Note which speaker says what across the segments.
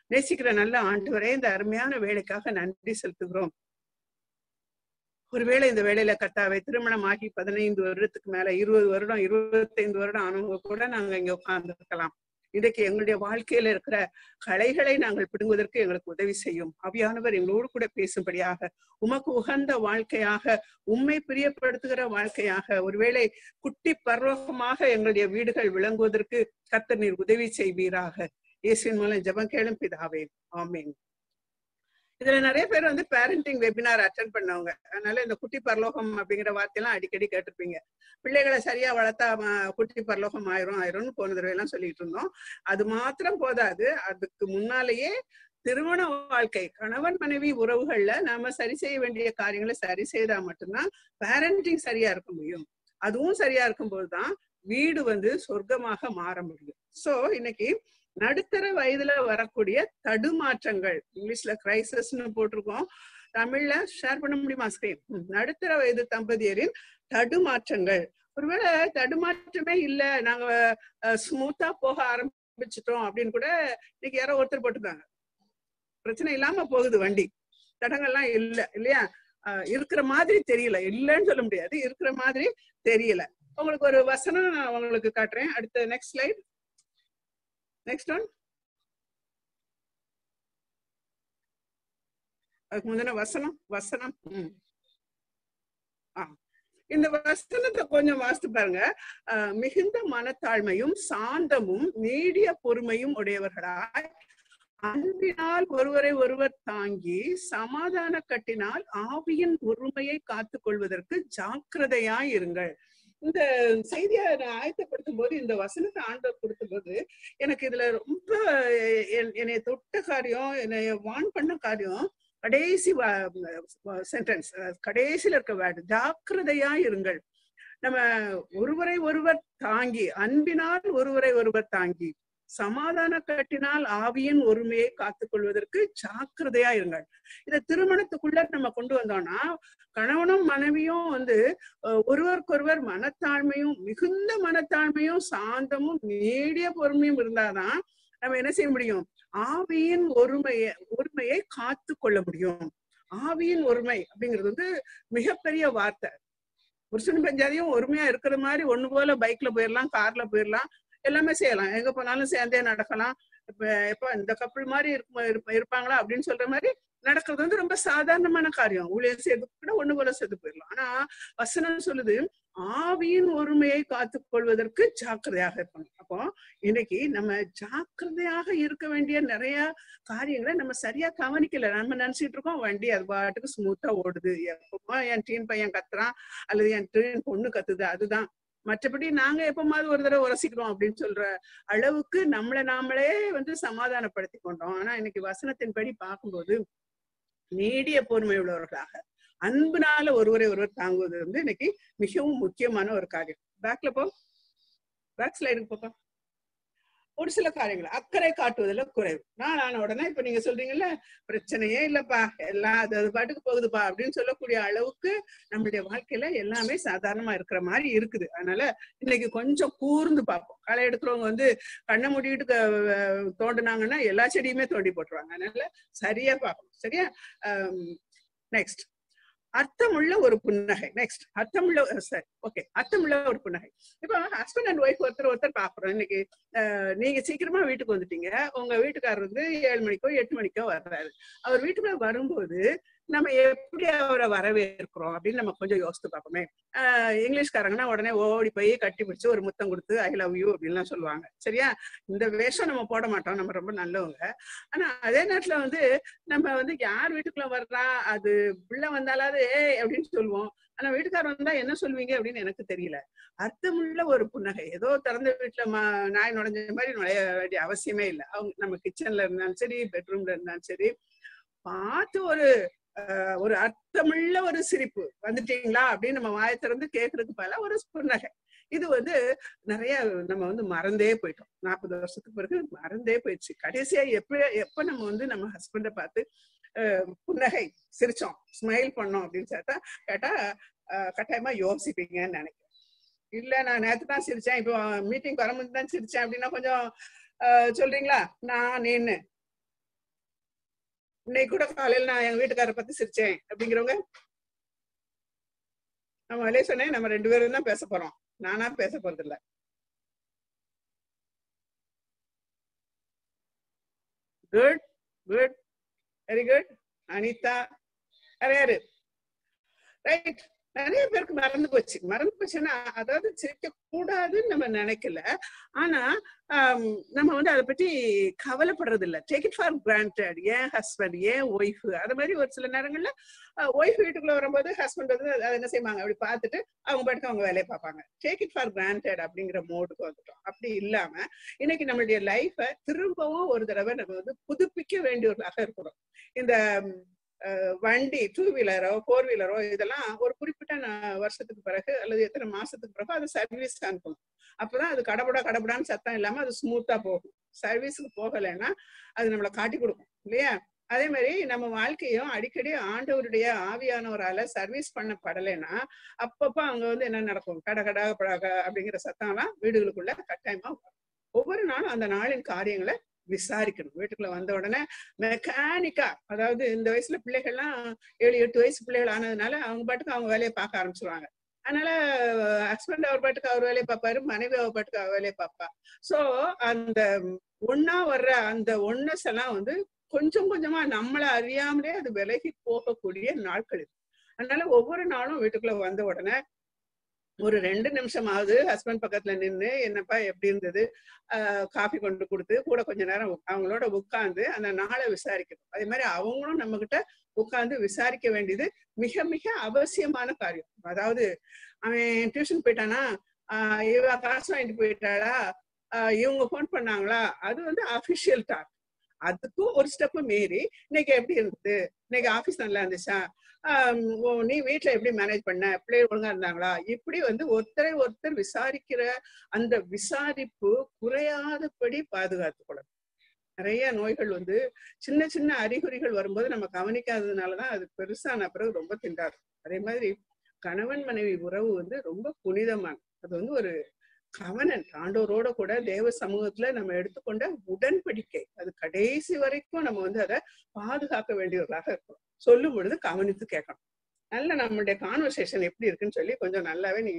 Speaker 1: நேசிக்கிற நல்ல ஆண்டவரே இந்த அருமையான வேலைக்காக நன்றி செலுத்துகிறோம் ஒருவேளை இந்த வேலையில கத்தாவை திருமணம் ஆகி பதினைந்து வருடத்துக்கு மேல இருபது வருடம் இருபத்தைந்து வருடம் ஆனவங்க கூட நாங்க இங்க உட்கார்ந்து இருக்கலாம் இன்றைக்கு எங்களுடைய வாழ்க்கையில இருக்கிற கலைகளை நாங்கள் பிடுங்குவதற்கு எங்களுக்கு உதவி செய்யும் அவியானவர் எங்களோடு கூட பேசும்படியாக உமக்கு உகந்த வாழ்க்கையாக உண்மை பிரியப்படுத்துகிற வாழ்க்கையாக ஒருவேளை குட்டி பர்வகமாக எங்களுடைய வீடுகள் விளங்குவதற்கு கர்த்தர் நீர் உதவி செய்வீராக இயேசுவின் மூலம் ஜெபம் கேளும் பிதாவே ஆமீன் இதுல நிறைய பேர் வந்து பேரண்டிங் வெபினார் அட்டன் பண்ணவங்க அதனால இந்த குட்டி பரலோகம் அப்படிங்கிற வார்த்தையெல்லாம் அடிக்கடி கேட்டிருப்பீங்க பிள்ளைகளை சரியா வளர்த்தா ம- குட்டி பரலோகம் ஆயிரும் ஆயிரும்னு போன தடவை எல்லாம் சொல்லிட்டு இருந்தோம் அது மாத்திரம் போதாது அதுக்கு முன்னாலேயே திருமண வாழ்க்கை கணவன் மனைவி உறவுகள்ல நாம சரி செய்ய வேண்டிய காரியங்களை சரி செய்தா மட்டும்தான் பேரண்டிங் சரியா இருக்க முடியும் அதுவும் சரியா இருக்கும்போதுதான் வீடு வந்து சொர்க்கமாக மாற முடியும் சோ இன்னைக்கு நடுத்தர வயதுல வரக்கூடிய தடுமாற்றங்கள் இங்கிலீஷ்ல கிரைசிஸ்னு போட்டிருக்கோம் தமிழ்ல ஷேர் பண்ண முடியுமா ஸ்கிரீன் நடுத்தர வயது தம்பதியரின் தடுமாற்றங்கள் ஒருவேளை தடுமாற்றமே இல்ல நாங்க ஸ்மூத்தா போக ஆரம்பிச்சிட்டோம் அப்படின்னு கூட இன்னைக்கு யாரோ ஒருத்தர் போட்டுருக்காங்க பிரச்சனை இல்லாம போகுது வண்டி தடங்கள்லாம் இல்ல இல்லையா அஹ் இருக்கிற மாதிரி தெரியல இல்லைன்னு சொல்ல முடியாது இருக்கிற மாதிரி தெரியல உங்களுக்கு ஒரு வசனம் நான் உங்களுக்கு காட்டுறேன் அடுத்த நெக்ஸ்ட் ஸ்லைட் நெக்ஸ்ட் ஒன் அதுக்கு முந்தின வசனம் வசனம் ம். ஆ இந்த வசனத்தை கொஞ்சம் வாசித்து பாருங்க அஹ், மிகுந்த மனத்தாழ்மையும் சாந்தமும் நீடிய பொறுமையும் உடையவர்களாய் அன்பினால் ஒருவரை ஒருவர் தாங்கி சமாதான கட்டினால் ஆவியின் ஒருமையை காத்துக் கொள்வதற்கு ஜாக்கிரதையாய் இருங்கள் இந்த செய்தியை நான் ஆயத்தப்படுத்தும் போது இந்த வசனத்தை ஆண்டவர் கொடுத்தபோது எனக்கு இதுல ரொம்ப என்- என்னைய தொட்ட காரியம் என்னைய வான் பண்ண காரியம் கடைசி சென்டென்ஸ் கடைசியில இருக்க வேர்டு ஜாக்கிரதையா இருங்கள் நம்ம ஒருவரை ஒருவர் தாங்கி அன்பினால் ஒருவரை ஒருவர் தாங்கி சமாதான கட்டினால் ஆவியின் ஒருமையை காத்துக் கொள்வதற்கு ஜாக்கிரதையா இருங்கள் இத திருமணத்துக்குள்ள நம்ம கொண்டு வந்தோம்னா கணவனும் மனைவியும் வந்து அஹ், ஒருவருக்கொருவர் மனத்தாழ்மையும் மிகுந்த மனத்தாழ்மையும் சாந்தமும் நீடிய பொறுமையும் இருந்தாதான் நம்ம என்ன செய்ய முடியும் ஆவியின் ஒருமையை ஒருமையை காத்து கொள்ள முடியும் ஆவியின் ஒருமை அப்படிங்கிறது வந்து மிகப்பெரிய வார்த்தை புருஷன் பஞ்சாதியும் ஒருமையா இருக்கிற மாதிரி ஒண்ணு போல பைக்ல போயிடலாம் கார்ல போயிடலாம் எல்லாமே செய்யலாம் எங்க போனாலும் சேர்ந்தே நடக்கலாம் இப்ப எப்ப இந்த கப்பல் மாதிரி இருக்கும் இருப்ப- இருப்பாங்களா அப்படின்னு சொல்ற மாதிரி நடக்கிறது வந்து ரொம்ப சாதாரணமான காரியம் ஊழியர் சேர்ந்து கூட ஒண்ணு போல சேர்ந்து போயிடலாம் ஆனா வசனம் சொல்லுது ஆவியின் ஒருமையை காத்துக் கொள்வதற்கு ஜாக்கிரதையாக இருக்கணும் அப்போ இன்னைக்கு நம்ம ஜாக்கிரதையாக இருக்க வேண்டிய நிறைய காரியங்களை நம்ம சரியா கவனிக்கல நம்ம நினைச்சிட்டு இருக்கோம் வண்டி அது பாட்டுக்கு ஸ்மூத்தா ஓடுது எப்பமா என் டீன் பையன் கத்துறான் அல்லது என் டீன் பொண்ணு கத்துது அதுதான் மற்றபடி நாங்க எப்பமாவது ஒரு தடவை உரசிக்கிறோம் அப்படின்னு சொல்ற அளவுக்கு நம்மளை நாமளே வந்து சமாதானப்படுத்தி கொண்டோம் ஆனா இன்னைக்கு வசனத்தின்படி பார்க்கும்போது நீடிய பொறுமை உள்ளவர்களாக அன்புனால ஒருவரை ஒருவர் தாங்குவது வந்து இன்னைக்கு மிகவும் முக்கியமான ஒரு காரியம் பேக்ல போ பேக் ஸ்லைடுக்கு போப்பா ஒரு சில காரியங்கள் அக்கறை காட்டுவதில் குறைவு நான் ஆன உடனே இப்ப நீங்க சொல்றீங்கல்ல பிரச்சனையே இல்லப்பா எல்லாம் அது அது பாட்டுக்கு போகுதுப்பா அப்படின்னு சொல்லக்கூடிய அளவுக்கு நம்மளுடைய வாழ்க்கையில எல்லாமே சாதாரணமா இருக்கிற மாதிரி இருக்குது அதனால இன்னைக்கு கொஞ்சம் கூர்ந்து பார்ப்போம் களை எடுக்கிறவங்க வந்து கண்ணை மூடிட்டு க- தோண்டுனாங்கன்னா எல்லா செடியுமே தோண்டி போட்டுருவாங்க அதனால சரியா பார்க்கணும் சரியா நெக்ஸ்ட் அர்த்தமுள்ள ஒரு புன்னகை நெக்ஸ்ட் அர்த்தமுள்ள சரி ஓகே அர்த்தமுள்ள ஒரு புன்னகை இப்போ ஹஸ்பண்ட் அண்ட் ஒய்ஃப் ஒருத்தர் ஒருத்தர் பாக்குறோம் இன்னைக்கு அஹ், நீங்க சீக்கிரமா வீட்டுக்கு வந்துட்டீங்க உங்க வீட்டுக்காரர் வந்து ஏழு மணிக்கோ எட்டு மணிக்கோ வர்றாரு அவர் வீட்டுக்குள்ள வரும்போது நம்ம எப்படி அவரை வரவேற்கிறோம் அப்படின்னு நம்ம கொஞ்சம் யோசித்து பார்ப்போமே ஆஹ் இங்கிலீஷ்காரங்கன்னா உடனே ஓடி போய் கட்டி பிடிச்சு ஒரு முத்தம் கொடுத்து ஐ லவ் யூ அப்படின்லாம் சொல்லுவாங்க சரியா இந்த வேஷம் நம்ம போட மாட்டோம் நம்ம ரொம்ப நல்லவங்க ஆனா அதே நேரத்துல வந்து நம்ம வந்து யார் வீட்டுக்குள்ள வர்றா அது பிள்ளை வந்தாலாவது ஏ அப்படின்னு சொல்லுவோம் ஆனா வீட்டுக்காரர் வந்தா என்ன சொல்லுவீங்க அப்படின்னு எனக்கு தெரியல அர்த்தமுள்ள ஒரு புன்னகை ஏதோ திறந்த வீட்டுல ம- நாய் நுழைஞ்ச மாதிரி நுழைய வேண்டிய அவசியமே இல்லை அவங்க நம்ம கிச்சன்ல இருந்தாலும் சரி பெட்ரூம்ல இருந்தாலும் சரி பார்த்து ஒரு ஆஹ், ஒரு அர்த்தமுள்ள ஒரு சிரிப்பு வந்துட்டீங்களா அப்படின்னு நம்ம வாயை திறந்து கேட்கறதுக்கு பல ஒரு புன்னகை இது வந்து நிறைய நம்ம வந்து மறந்தே போயிட்டோம் நாற்பது வருஷத்துக்கு பிறகு மறந்தே போயிடுச்சு கடைசியா எப்ப எப்ப நம்ம வந்து நம்ம ஹஸ்பண்ட பார்த்து அஹ், புன்னகை சிரிச்சோம் ஸ்மைல் பண்ணோம் அப்படின்னு கேட்டா கேட்டா அஹ், கட்டாயமா யோசிப்பீங்கன்னு நினைக்கிறேன் இல்ல நான் நேத்து தான் சிரிச்சேன் இப்போ மீட்டிங் வரும்போது தான் சிரிச்சேன் அப்படின்னா கொஞ்சம் அஹ், சொல்றீங்களா நான் நீன்னு இன்னைக்கு கூட காலையில நான் எங்க வீட்டுக்காரரை பத்தி சிரிச்சேன் அப்படிங்கிறவங்க நான் முதலே சொன்னேன் நம்ம ரெண்டு பேரும் தான் பேச போறோம் நானா பேச போறது இல்ல good good very good Anitha நிறைய யாரு ரைட் நிறைய பேருக்கு மறந்து போச்சு மறந்து போச்சுன்னா அதாவது சிரிக்க கூடாதுன்னு நம்ம நினைக்கல ஆனா ஆம், நம்ம வந்து அதை பத்தி கவலைப்படுறது இல்ல டேக் இட் ஃபார் கிராண்டட் ஏன் ஹஸ்பண்ட் ஏன் ஒய்ஃப் அது மாதிரி ஒரு சில நேரங்கள்ல ஒய்ஃப் வீட்டுக்குள்ள வரும்போது ஹஸ்பண்ட் வந்து அதை என்ன செய்வாங்க அப்படி பார்த்துட்டு அவங்க பாட்டுக்கு அவங்க வேலையை பார்ப்பாங்க டேக் இட் ஃபார் கிராண்டட் அப்படிங்கிற மோடுக்கு வந்துட்டோம் அப்படி இல்லாம இன்னைக்கு நம்மளுடைய லைஃபை திரும்பவும் ஒரு தடவை நம்ம வந்து புதுப்பிக்க வேண்டியவர்களாக இருக்கிறோம் இந்த ம், அஹ், வண்டி டூ வீலரோ ஃபோர் வீலரோ இதெல்லாம் ஒரு குறிப்பிட்ட நா- வருஷத்துக்கு பிறகு அல்லது எத்தனை மாசத்துக்கு பிறகு அதை சர்வீஸ் அனுப்பணும் அப்பதான் அது கடபடா கடபடான்னு சத்தம் இல்லாம அது ஸ்மூத்தா போகும் சர்வீஸுக்கு போகலைன்னா அது நம்மளை காட்டி கொடுக்கும் இல்லையா அதே மாதிரி நம்ம வாழ்க்கையும் அடிக்கடி ஆண்டவருடைய ஆவியானவரால சர்வீஸ் பண்ணப்படலைன்னா அப்பப்ப அங்க வந்து என்ன நடக்கும் கட கடா படக அப்படிங்கிற சத்தம்லாம் வீடுகளுக்குள்ள கட்டாயமா வரும். ஒவ்வொரு நாளும் அந்த நாளின் காரியங்களை விசாரிக்கணும் வீட்டுக்குள்ள வந்த உடனே மெக்கானிக்கா அதாவது இந்த வயசுல பிள்ளைகள்லாம் ஏழு எட்டு வயசு பிள்ளைகள் ஆனதுனால அவங்க பாட்டுக்கு அவங்க வேலையை பார்க்க ஆரம்பிச்சிருவாங்க அதனால ஹஸ்பண்ட் அவர் பாட்டுக்கு அவர் வேலையை பார்ப்பாரு மனைவி அவர் பாட்டுக்கு அவர் வேலையை பார்ப்பா சோ அந்த ஒன்னா வர்ற அந்த ஒன்னஸ் எல்லாம் வந்து கொஞ்சம் கொஞ்சமா நம்மளை அறியாமலே அது விலகி போகக்கூடிய நாட்கள் இது அதனால ஒவ்வொரு நாளும் வீட்டுக்குள்ள வந்த உடனே ஒரு ரெண்டு நிமிஷமாவது ஹஸ்பண்ட் பக்கத்துல நின்னு என்னப்பா எப்படி இருந்தது காஃபி கொண்டு கொடுத்து கூட கொஞ்ச நேரம் உக்- அவங்களோட உட்கார்ந்து அந்த நாளை விசாரிக்கணும் அதே மாதிரி அவங்களும் நம்ம கிட்ட உட்கார்ந்து விசாரிக்க வேண்டியது மிக மிக அவசியமான காரியம் அதாவது அவன் டியூஷன் போயிட்டானா ஆஹ் இவ காசு வாங்கிட்டு போயிட்டாளா ஆஹ் இவங்க ஃபோன் பண்ணாங்களா அது வந்து அபிஷியல் டாக் அதுக்கும் ஒரு ஸ்டெப் மீறி இன்னைக்கு எப்படி இருந்தது இன்னைக்கு ஆபீஸ் நல்லா இருந்துச்சா ஆஹ் உ- நீ வீட்ல எப்படி மேனேஜ் பண்ண பிள்ளைகள் ஒழுங்கா இருந்தாங்களா இப்படி வந்து ஒருத்தரை ஒருத்தர் விசாரிக்கிற அந்த விசாரிப்பு குறையாதபடி பாதுகாத்துக் கொள்ளணும் நிறைய நோய்கள் வந்து சின்ன சின்ன அறிகுறிகள் வரும்போது நம்ம கவனிக்காததுனாலதான் அது பெருசான பிறகு ரொம்ப திண்டாடும் அதே மாதிரி கணவன் மனைவி உறவு வந்து ரொம்ப புனிதமான அது வந்து ஒரு கவனன் ஆண்டோரோட கூட தேவ சமூகத்துல நம்ம எடுத்துக்கொண்ட உடன்படிக்கை அது கடைசி வரைக்கும் நம்ம வந்து அதை பாதுகாக்க வேண்டியவர்களாக இருக்கும் சொல்லும் பொழுது கவனித்து கேட்கணும் நல்ல நம்மளுடைய கான்வர்சேஷன் எப்படி இருக்குன்னு சொல்லி கொஞ்சம் நல்லாவே நீங்க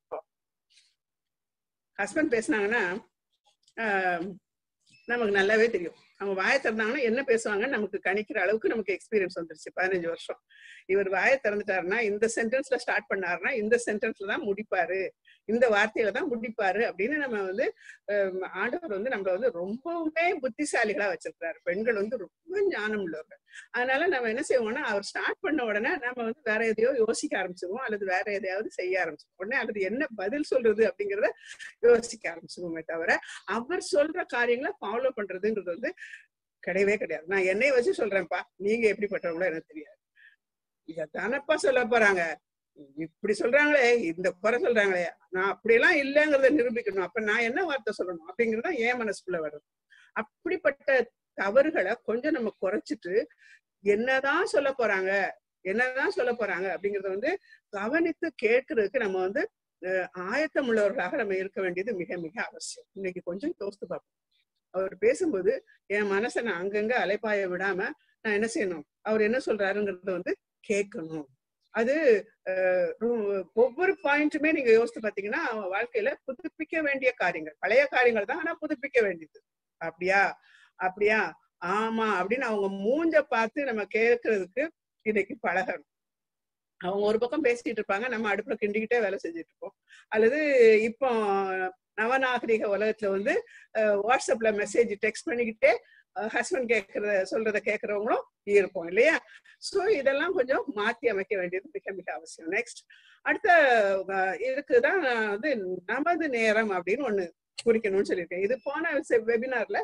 Speaker 1: ஹஸ்பண்ட் பேசுனாங்கன்னா ஆஹ், நமக்கு நல்லாவே தெரியும் அவங்க வாயை திறந்தாங்கன்னா என்ன பேசுவாங்கன்னு நமக்கு கணிக்கிற அளவுக்கு நமக்கு எக்ஸ்பீரியன்ஸ் வந்துருச்சு பதினஞ்சு வருஷம் இவர் வாயை திறந்துட்டாருன்னா இந்த சென்டென்ஸ்ல ஸ்டார்ட் பண்ணாருன்னா இந்த சென்டென்ஸ்ல தான் முடிப்பாரு இந்த வார்த்தையில தான் முடிப்பாரு அப்படின்னு நம்ம வந்து ஆஹ், ஆண்டவர் வந்து நம்மள வந்து ரொம்பவுமே புத்திசாலிகளா வச்சிருக்காரு பெண்கள் வந்து ரொம்ப ஞானம் உள்ளவர்கள் அதனால நம்ம என்ன செய்வோம்னா அவர் ஸ்டார்ட் பண்ண உடனே நம்ம வந்து வேற எதையோ யோசிக்க ஆரம்பிச்சிருவோம் அல்லது வேற எதையாவது செய்ய ஆரம்பிச்சிருவோம் உடனே அல்லது என்ன பதில் சொல்றது அப்படிங்கறத யோசிக்க ஆரம்பிச்சிருவோமே தவிர அவர் சொல்ற காரியங்களை ஃபாலோ பண்றதுங்கிறது வந்து கிடையவே கிடையாது நான் என்னைய வச்சு சொல்றேன்ப்பா நீங்க எப்படிப்பட்டவங்களோ எனக்கு தெரியாது இத தானப்பா சொல்ல போறாங்க இப்படி சொல்றாங்களே இந்த குறை சொல்றாங்களே நான் அப்படியெல்லாம் இல்லைங்கிறத நிரூபிக்கணும் அப்ப நான் என்ன வார்த்தை சொல்லணும் அப்படிங்கறது தான் என் மனசுக்குள்ள வருது அப்படிப்பட்ட தவறுகளை கொஞ்சம் நம்ம குறைச்சிட்டு என்னதான் சொல்ல போறாங்க என்னதான் சொல்ல போறாங்க அப்படிங்கறத வந்து கவனித்து கேட்கறதுக்கு நம்ம வந்து அஹ், ஆயத்தம் உள்ளவர்களாக நம்ம இருக்க வேண்டியது மிக மிக அவசியம் இன்னைக்கு கொஞ்சம் யோசித்து பார்ப்போம் அவர் பேசும்போது என் மனசை நான் அங்கங்க அலைப்பாய விடாம நான் என்ன செய்யணும் அவர் என்ன சொல்றாருங்கிறத வந்து கேட்கணும் அது அஹ், ரொ- ஒவ்வொரு பாயிண்ட்டுமே நீங்க யோசித்து பாத்தீங்கன்னா அவன் வாழ்க்கையில புதுப்பிக்க வேண்டிய காரியங்கள் பழைய காரியங்கள் தான் ஆனா புதுப்பிக்க வேண்டியது அப்படியா அப்படியா ஆமா அப்படின்னு அவங்க மூஞ்ச பார்த்து நம்ம கேட்கறதுக்கு இன்னைக்கு பழகணும் அவங்க ஒரு பக்கம் பேசிட்டு இருப்பாங்க நம்ம அடுப்புல கிண்டிக்கிட்டே வேலை செஞ்சுட்டு இருப்போம் அல்லது இப்போ நவநாகரிக உலகத்துல வந்து அஹ், வாட்ஸ்அப்ல மெசேஜ் டெக்ஸ்ட் பண்ணிக்கிட்டே ஹஸ்பண்ட் கேட்கறத சொல்றத கேட்கறவங்களும் இருப்போம் இல்லையா சோ இதெல்லாம் கொஞ்சம் மாத்தி அமைக்க வேண்டியது மிக மிக அவசியம் நெக்ஸ்ட் அடுத்த அஹ், இதுக்குதான் நான் வந்து நமது நேரம் அப்படின்னு ஒண்ணு குறிக்கணும்னு சொல்லியிருக்கேன் இது போன வெபினார்ல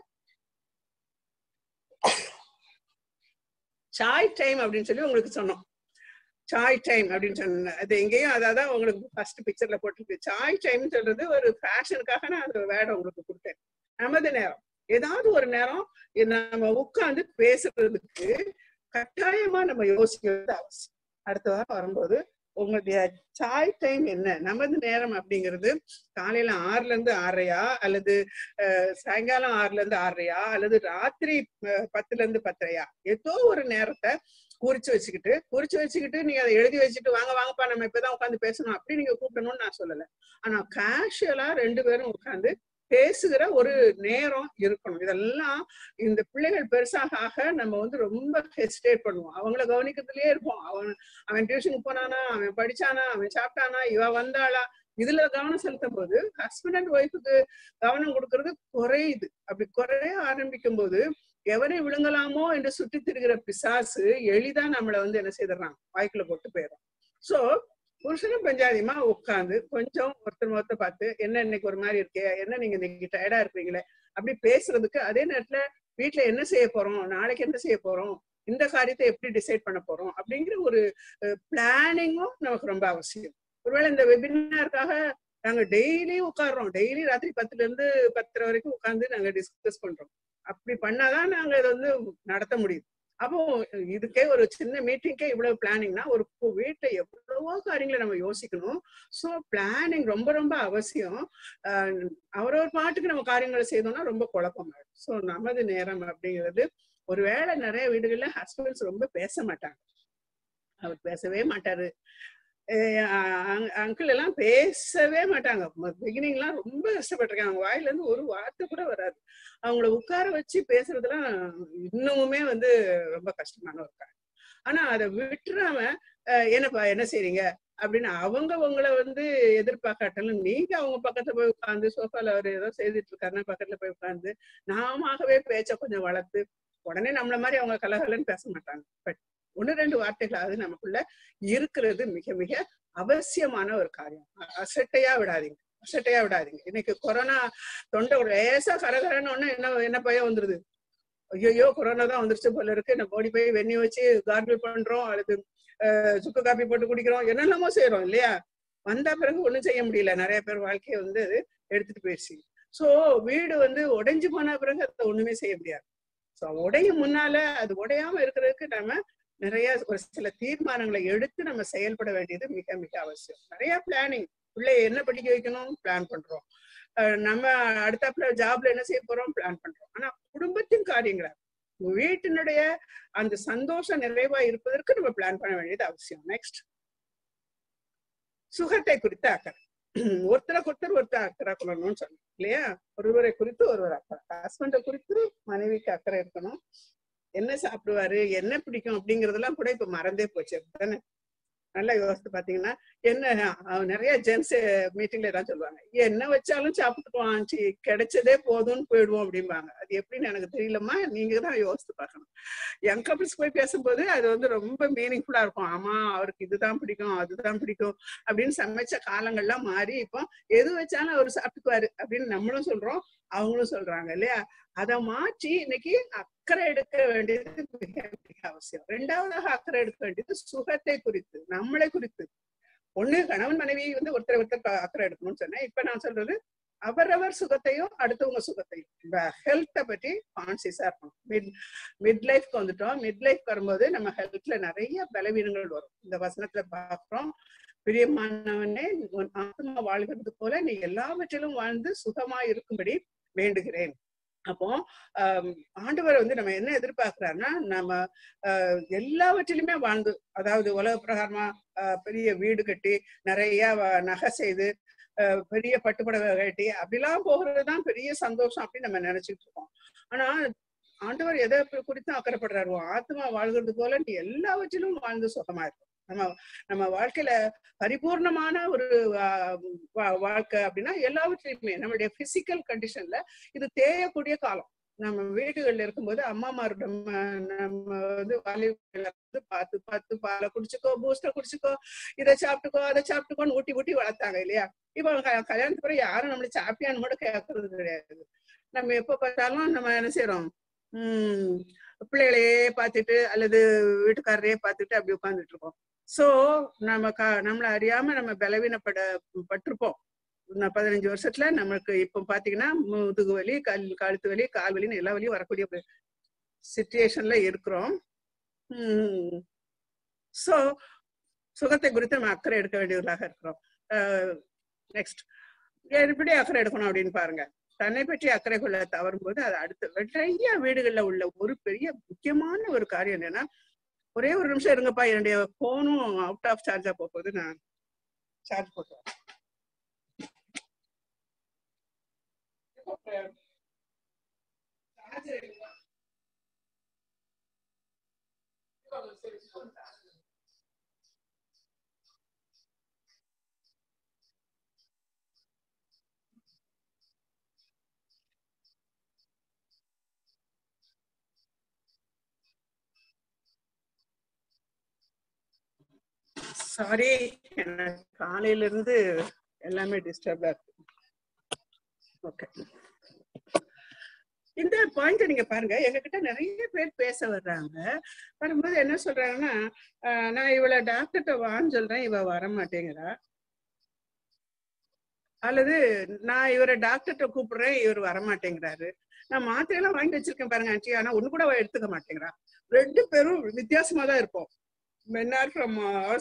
Speaker 1: சாய் டைம் அப்படின்னு சொல்லி உங்களுக்கு சொன்னோம் சாய் டைம் அப்படின்னு சொன்னேன் அது எங்கேயும் அதான் உங்களுக்கு ஃபர்ஸ்ட் பிக்சர்ல போட்டிருக்கு சாய் டைம் சொல்றது ஒரு ஃபேஷனுக்காக நான் அந்த வேர்டை உங்களுக்கு கொடுத்தேன் நமது நேரம் ஏதாவது ஒரு நேரம் நம்ம உட்கார்ந்து பேசுறதுக்கு கட்டாயமா நம்ம யோசிக்கிறது அவசியம் அடுத்த வாரம் வரும்போது உங்களுடைய சாய் டைம் என்ன நமது நேரம் அப்படிங்கிறது காலையில ஆறுல இருந்து ஆறரையா அல்லது அஹ், சாயங்காலம் ஆறுல இருந்து ஆறரையா அல்லது ராத்திரி அஹ், பத்துல இருந்து பத்தரையா ஏதோ ஒரு நேரத்தை குறிச்சு வச்சுக்கிட்டு குறிச்சு வச்சுக்கிட்டு நீங்க அதை எழுதி வச்சுட்டு வாங்க வாங்கப்பா நம்ம இப்பதான் உட்காந்து பேசணும் அப்படி நீங்க கூப்பிடணும்னு நான் சொல்லல ஆனா கேஷுவலா ரெண்டு பேரும் உட்கார்ந்து பேசுகிற ஒரு நேரம் இருக்கணும் இதெல்லாம் இந்த பிள்ளைகள் பெருசாக ஆக நம்ம வந்து ரொம்ப ஹெசிடேட் பண்ணுவோம் அவங்கள கவனிக்கிறதுலயே இருப்போம் அவன் அவன் டியூஷனுக்கு போனானா அவன் படிச்சானா அவன் சாப்பிட்டானா இவ வந்தாளா இதுல கவனம் செலுத்தும் போது ஹஸ்பண்ட் அண்ட் ஒய்ஃபுக்கு கவனம் கொடுக்கறது குறையுது அப்படி குறைய ஆரம்பிக்கும் போது எவரை விழுங்கலாமோ என்று சுற்றி திரிகிற பிசாசு எளிதா நம்மள வந்து என்ன செய்திடறான் வாய்க்குள்ள போட்டு போயிடும் சோ புருஷனும் பஞ்சாதிமா உட்காந்து கொஞ்சம் ஒருத்தர் ஒருத்தர் பார்த்து என்ன இன்னைக்கு ஒரு மாதிரி இருக்கே என்ன நீங்க இன்னைக்கு டயர்டா இருக்கீங்களே அப்படி பேசுறதுக்கு அதே நேரத்துல வீட்டுல என்ன செய்ய போறோம் நாளைக்கு என்ன செய்ய போறோம் இந்த காரியத்தை எப்படி டிசைட் பண்ண போறோம் அப்படிங்கிற ஒரு பிளானிங்கும் நமக்கு ரொம்ப அவசியம் ஒருவேளை இந்த வெபினாருக்காக நாங்க டெய்லி உட்காடுறோம் டெய்லி ராத்திரி பத்துல இருந்து பத்தரை வரைக்கும் உட்கார்ந்து நாங்க டிஸ்கஸ் பண்றோம் அப்படி பண்ணாதான் நாங்க இதை வந்து நடத்த முடியும் அப்போ இதுக்கே ஒரு சின்ன மீட்டிங்கே இவ்வளவு பிளானிங்னா ஒரு கு- வீட்டை எவ்வளவோ காரியங்களை நம்ம யோசிக்கணும் ஸோ பிளானிங் ரொம்ப ரொம்ப அவசியம் ஆஹ் அவரவர் பாட்டுக்கு நம்ம காரியங்களை செய்தோம்னா ரொம்ப குழப்பம் ஆயிடும் ஸோ நமது நேரம் அப்படிங்கிறது ஒருவேளை நிறைய வீடுகள்ல ஹஸ்பண்ட்ஸ் ரொம்ப பேச மாட்டாங்க அவர் பேசவே மாட்டாரு அங்கிள் எல்லாம் பேசவே மாட்டாங்க பிகினிங் எல்லாம் ரொம்ப கஷ்டப்பட்டிருக்காங்க அவங்க வாயில இருந்து ஒரு வார்த்தை கூட வராது அவங்கள உட்கார வச்சு பேசுறதுலாம் இன்னுமுமே வந்து ரொம்ப கஷ்டமான ஒரு காரியம் ஆனா அதை விட்டுறாம அஹ், என்னப்பா என்ன செய்றீங்க அப்படின்னு அவங்க உங்களை வந்து எதிர்பார்க்காட்டாலும் நீங்க அவங்க பக்கத்துல போய் உட்காந்து சோஃபால அவர் ஏதோ செய்துட்டு இருக்காருன்னா பக்கத்துல போய் உட்காந்து நாமாகவே பேச்ச கொஞ்சம் வளர்த்து உடனே நம்மள மாதிரி அவங்க கலகலன்னு பேச மாட்டாங்க பட் ஒண்ணு ரெண்டு வார்த்தைகளாவது நமக்குள்ள இருக்கிறது மிக மிக அவசியமான ஒரு காரியம் அ- அசட்டையா விடாதீங்க அசட்டையா விடாதீங்க இன்னைக்கு கொரோனா தொண்டை ஒரு லேசா கரகரன்னு ஒண்ணு என்ன என்ன பயம் வந்துருது ஐயோ கொரோனா தான் வந்துருச்சு போல இருக்கு நம்ம ஓடி போய் வெண்ணி வச்சு கார்கிள் பண்றோம் அல்லது அஹ், சுக்கு காப்பி போட்டு குடிக்கிறோம் என்னெல்லாமோ செய்யறோம் இல்லையா வந்த பிறகு ஒண்ணும் செய்ய முடியல நிறைய பேர் வாழ்க்கையை வந்து எடுத்துட்டு போயிடுச்சு சோ வீடு வந்து உடைஞ்சு போன பிறகு அதை ஒண்ணுமே செய்ய முடியாது சோ உடையும் முன்னால அது உடையாம இருக்கிறதுக்கு நம்ம நிறைய ஒரு சில தீர்மானங்களை எடுத்து நம்ம செயல்பட வேண்டியது மிக மிக அவசியம் நிறைய பிளானிங் பிள்ளைய என்ன படிக்க வைக்கணும் பிளான் பண்றோம் அஹ் நம்ம அடுத்தாப்புல ஜாப்ல என்ன செய்ய போறோம் பிளான் பண்றோம் ஆனா குடும்பத்தின் காரியங்களை வீட்டினுடைய அந்த சந்தோஷம் நிறைவா இருப்பதற்கு நம்ம பிளான் பண்ண வேண்டியது அவசியம் நெக்ஸ்ட் சுகத்தை குறித்த அக்கறை ஒருத்தரை ஒருத்தர் ஒருத்தர் அக்கறை கொள்ளணும்னு சொன்னோம் இல்லையா ஒருவரை குறித்து ஒருவர் அக்கறை ஹஸ்பண்டை குறித்து மனைவிக்கு அக்கறை இருக்கணும் என்ன சாப்பிடுவாரு என்ன பிடிக்கும் அப்படிங்கறதெல்லாம் கூட இப்ப மறந்தே போச்சு அப்படித்தானே நல்லா யோசித்து பாத்தீங்கன்னா என்ன அஹ் நிறைய ஜென்ஸ் மீட்டிங்ல எல்லாம் சொல்லுவாங்க என்ன வச்சாலும் சாப்பிட்டுக்குவான் சி கிடைச்சதே போதும்னு போயிடுவோம் அப்படிம்பாங்க அது எப்படின்னு எனக்கு தெரியலம்மா நீங்க தான் யோசித்து பார்க்கணும் யங் கப்பிள்ஸ் போய் பேசும்போது அது வந்து ரொம்ப மீனிங்ஃபுல்லா இருக்கும் ஆமா அவருக்கு இதுதான் பிடிக்கும் அதுதான் பிடிக்கும் அப்படின்னு சமைச்ச காலங்கள்லாம் மாறி இப்போ எது வச்சாலும் அவர் சாப்பிட்டுக்குவாரு அப்படின்னு நம்மளும் சொல்றோம் அவங்களும் சொல்றாங்க இல்லையா அதை மாற்றி இன்னைக்கு அக்கறை எடுக்க வேண்டியது மிக மிக அவசியம் ரெண்டாவதாக அக்கறை எடுக்க வேண்டியது சுகத்தை குறித்து நம்மளை குறித்து ஒண்ணு கணவன் மனைவி வந்து ஒருத்தர் ஒருத்தர் க- அக்கறை எடுக்கணும்னு சொன்னேன் இப்ப நான் சொல்றது அவரவர் சுகத்தையும் அடுத்தவங்க சுகத்தையும் ஹெல்த்தை பற்றி கான்சியஸா இருக்கணும் மிட் மிட் லைஃப்க்கு வந்துட்டோம் மிட் லைஃப் வரும்போது நம்ம ஹெல்த்ல நிறைய பலவீனங்கள் வரும் இந்த வசனத்துல பாக்குறோம் பிரியமானவனே உன் ஆத்மா வாழ்கிறது போல நீ எல்லாவற்றிலும் வாழ்ந்து சுகமா இருக்கும்படி வேண்டுகிறேன் அப்போ ஆஹ் ஆண்டவர் வந்து நம்ம என்ன எதிர்பார்க்கிறாருன்னா நம்ம ஆஹ் எல்லாவற்றிலுமே வாழ்ந்து அதாவது உலக பிரகாரமா ஆஹ் பெரிய வீடு கட்டி நிறைய வ- நகை செய்து ஆஹ் பெரிய பட்டுப்புடவை கட்டி அப்படிலாம் போகிறதுதான் பெரிய சந்தோஷம் அப்படின்னு நம்ம நினைச்சிட்டு இருக்கோம் ஆனா ஆண்டவர் எதை பு- குறித்தும் அக்கறைப்படுறாரு உன் ஆத்மா வாழ்கிறது போல நீ எல்லாவற்றிலும் வாழ்ந்து சுகமா இருக்கும் நம்ம நம்ம வாழ்க்கையில பரிபூர்ணமான ஒரு ஆஹ் வா- வாழ்க்கை அப்படின்னா எல்லாவற்றிலுமே நம்மளுடைய பிசிக்கல் கண்டிஷன்ல இது தேயக்கூடிய காலம் நம்ம வீடுகள்ல இருக்கும்போது அம்மாமார் நம்ம நம்ம வந்து வாலிபர்களை வந்து பார்த்து பார்த்து பாலை குடிச்சுக்கோ பூஸ்டர் குடிச்சுக்கோ இதை சாப்பிட்டுக்கோ அதை சாப்பிட்டுக்கோன்னு ஊட்டி ஊட்டி வளர்த்தாங்க இல்லையா இப்ப க- கல்யாணத்துக்கு பிறகு யாரும் நம்மள சாப்பியான்னு கூட கேட்கறது கிடையாது நம்ம எப்ப பார்த்தாலும் நம்ம என்ன செய்யறோம் உம் பிள்ளைகளையே பார்த்துட்டு அல்லது வீட்டுக்காரரையே பார்த்துட்டு அப்படி உட்கார்ந்துட்டு இருக்கோம் சோ நம்ம க நம்மள அறியாம நம்ம பலவீனப்பட பட்டிருப்போம் நான் பதினஞ்சு வருஷத்துல நமக்கு இப்ப பாத்தீங்கன்னா முதுகு வலி கல் கழுத்து வலி கால் வலின்னு எல்லா வலியும் வரக்கூடிய சுச்சுவேஷன்ல இருக்கிறோம் சோ சுகத்தை குறித்து நம்ம அக்கறை எடுக்க வேண்டியவர்களாக இருக்கிறோம் நெக்ஸ்ட் எப்படி அக்கறை எடுக்கணும் அப்படின்னு பாருங்க தன்னை பற்றி அக்கறை கொள்ள தவறும் போது அது அடுத்து நிறைய வீடுகள்ல உள்ள ஒரு பெரிய முக்கியமான ஒரு காரியம் என்னன்னா ஒரே ஒரு நிமிஷம் இருங்கப்பா என்னுடைய போனும் அவுட் ஆஃப் சார்ஜா போகுது நான் சார்ஜ் போட்டு வரேன். சாரி எனக்கு காலையில இருந்து எல்லாமே டிஸ்டர்பா இருக்கு ஓகே இந்த பாயிண்ட் நீங்க பாருங்க எங்ககிட்ட நிறைய பேர் பேச வர்றாங்க வரும்போது என்ன சொல்றாங்கன்னா ஆஹ் நான் இவள டாக்டர்கிட்ட வான்னு சொல்றேன் இவ வர மாட்டேங்கிறா அல்லது நான் இவரை டாக்டர்கிட்ட கூப்பிடுறேன் இவர் வர மாட்டேங்கிறாரு நான் மாத்திரையெல்லாம் வாங்கி வச்சிருக்கேன் பாருங்க ஆண்டி ஆனா ஒண்ணு கூட அவ எடுத்துக்க மாட்டேங்கிறா ரெண்டு பேரும் வித்தியாசமா தான் இருப்போம் men are from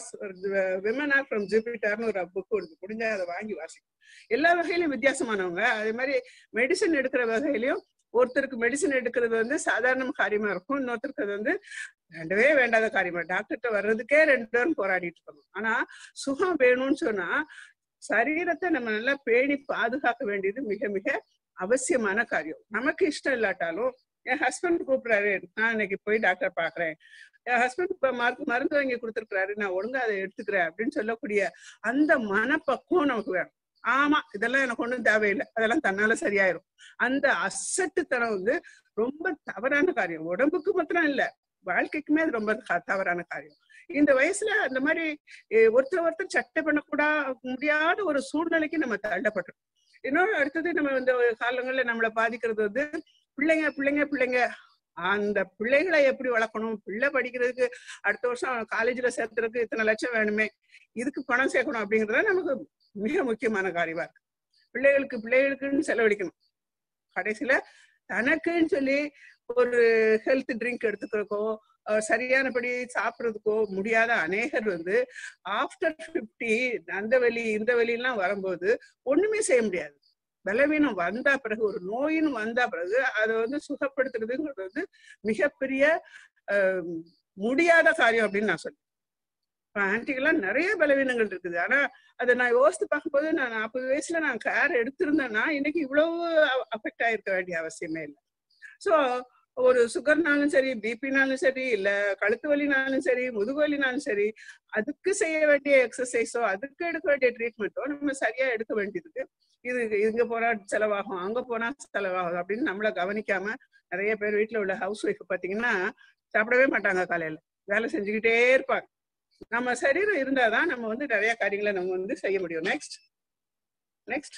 Speaker 1: women are from ஜூபிட்டர்னு ஒரு புக் இருக்கு முடிஞ்சா அதை வாங்கி வாசிக்கும் எல்லா வகையிலும் வித்தியாசமானவங்க அதே மாதிரி மெடிசன் எடுக்கிற வகையிலயும் ஒருத்தருக்கு மெடிசன் எடுக்கிறது வந்து சாதாரண காரியமா இருக்கும் இன்னொருத்தருக்கு அது வந்து வேண்டவே வேண்டாத காரியமா டாக்டர்கிட்ட வர்றதுக்கே ரெண்டு பேரும் போராடிட்டு இருக்கணும் ஆனா சுகம் வேணும்னு சொன்னா சரீரத்தை நம்ம நல்லா பேணி பாதுகாக்க வேண்டியது மிக மிக அவசியமான காரியம் நமக்கு இஷ்டம் இல்லாட்டாலும் என் ஹஸ்பண்ட் கூப்பிடுறாரு நான் இன்னைக்கு போய் டாக்டர் பாக்குறேன் என் ஹஸ்பண்ட் இப்ப மருந்து மருந்து வாங்கி கொடுத்துருக்காரு நான் ஒழுங்கா அதை எடுத்துக்கிறேன் அப்படின்னு சொல்லக்கூடிய அந்த மனப்பக்குவம் நமக்கு வேணும் ஆமா இதெல்லாம் எனக்கு ஒண்ணும் தேவையில்லை அதெல்லாம் தன்னால சரியாயிரும் அந்த அசட்டுத்தனம் வந்து ரொம்ப தவறான காரியம் உடம்புக்கு மாத்திரம் இல்ல வாழ்க்கைக்குமே அது ரொம்ப க- தவறான காரியம் இந்த வயசுல அந்த மாதிரி eh, ஒருத்தர் ஒருத்தர் சட்டை பண்ணக்கூடா முடியாத ஒரு சூழ்நிலைக்கு நம்ம தள்ளப்பட்டிருக்கோம் இன்னொரு அடுத்தது நம்ம இந்த காலங்கள்ல நம்மளை பாதிக்கிறது வந்து பிள்ளைங்க பிள்ளைங்க பிள்ளைங்க அந்த பிள்ளைகளை எப்படி வளர்க்கணும் பிள்ளை படிக்கிறதுக்கு அடுத்த வருஷம் காலேஜ்ல சேர்த்துறதுக்கு இத்தனை லட்சம் வேணுமே இதுக்கு பணம் சேர்க்கணும் அப்படிங்கறது நமக்கு மிக முக்கியமான காரியமா இருக்கு பிள்ளைகளுக்கு பிள்ளைகளுக்குன்னு செலவழிக்கணும் கடைசியில தனக்குன்னு சொல்லி ஒரு ஹெல்த் ட்ரிங்க் எடுத்துக்கிறக்கோ அஹ் சரியானபடி சாப்பிடுறதுக்கோ முடியாத அநேகர் வந்து ஆஃப்டர் பிப்டி அந்த வலி இந்த வலிலாம் வரும்போது ஒண்ணுமே செய்ய முடியாது பலவீனம் வந்தா பிறகு ஒரு நோயின்னு வந்தா பிறகு அதை வந்து சுகப்படுத்துறதுங்கிறது வந்து மிகப்பெரிய அஹ், முடியாத காரியம் அப்படின்னு நான் சொல்றேன் இப்ப ஆன்டிக்கெல்லாம் நிறைய பலவீனங்கள் இருக்குது ஆனா அதை நான் யோசித்து பார்க்கும்போது நான் நாற்பது வயசுல நான் கேர் எடுத்திருந்தேன்னா இன்னைக்கு இவ்வளவு அஃபெக்ட் ஆயிருக்க வேண்டிய அவசியமே இல்லை ஸோ ஒரு சுகர்னாலும் சரி பிபினாலும் சரி இல்ல கழுத்து வலினாலும் சரி முதுகு வலினாலும் சரி அதுக்கு செய்ய வேண்டிய எக்ஸசைஸோ அதுக்கு எடுக்க வேண்டிய ட்ரீட்மெண்ட்டோ நம்ம சரியா எடுக்க வேண்டியதுக்கு இது இங்க போனா செலவாகும் அங்க போனா செலவாகும் அப்படின்னு நம்மள கவனிக்காம நிறைய பேர் வீட்டுல உள்ள ஹவுஸ் ஒய்ஃப் பாத்தீங்கன்னா சாப்பிடவே மாட்டாங்க காலையில வேலை செஞ்சுக்கிட்டே இருப்பாங்க நம்ம சரீரம் இருந்தாதான் நம்ம வந்து நிறைய காரியங்களை நம்ம வந்து செய்ய முடியும் நெக்ஸ்ட் நெக்ஸ்ட்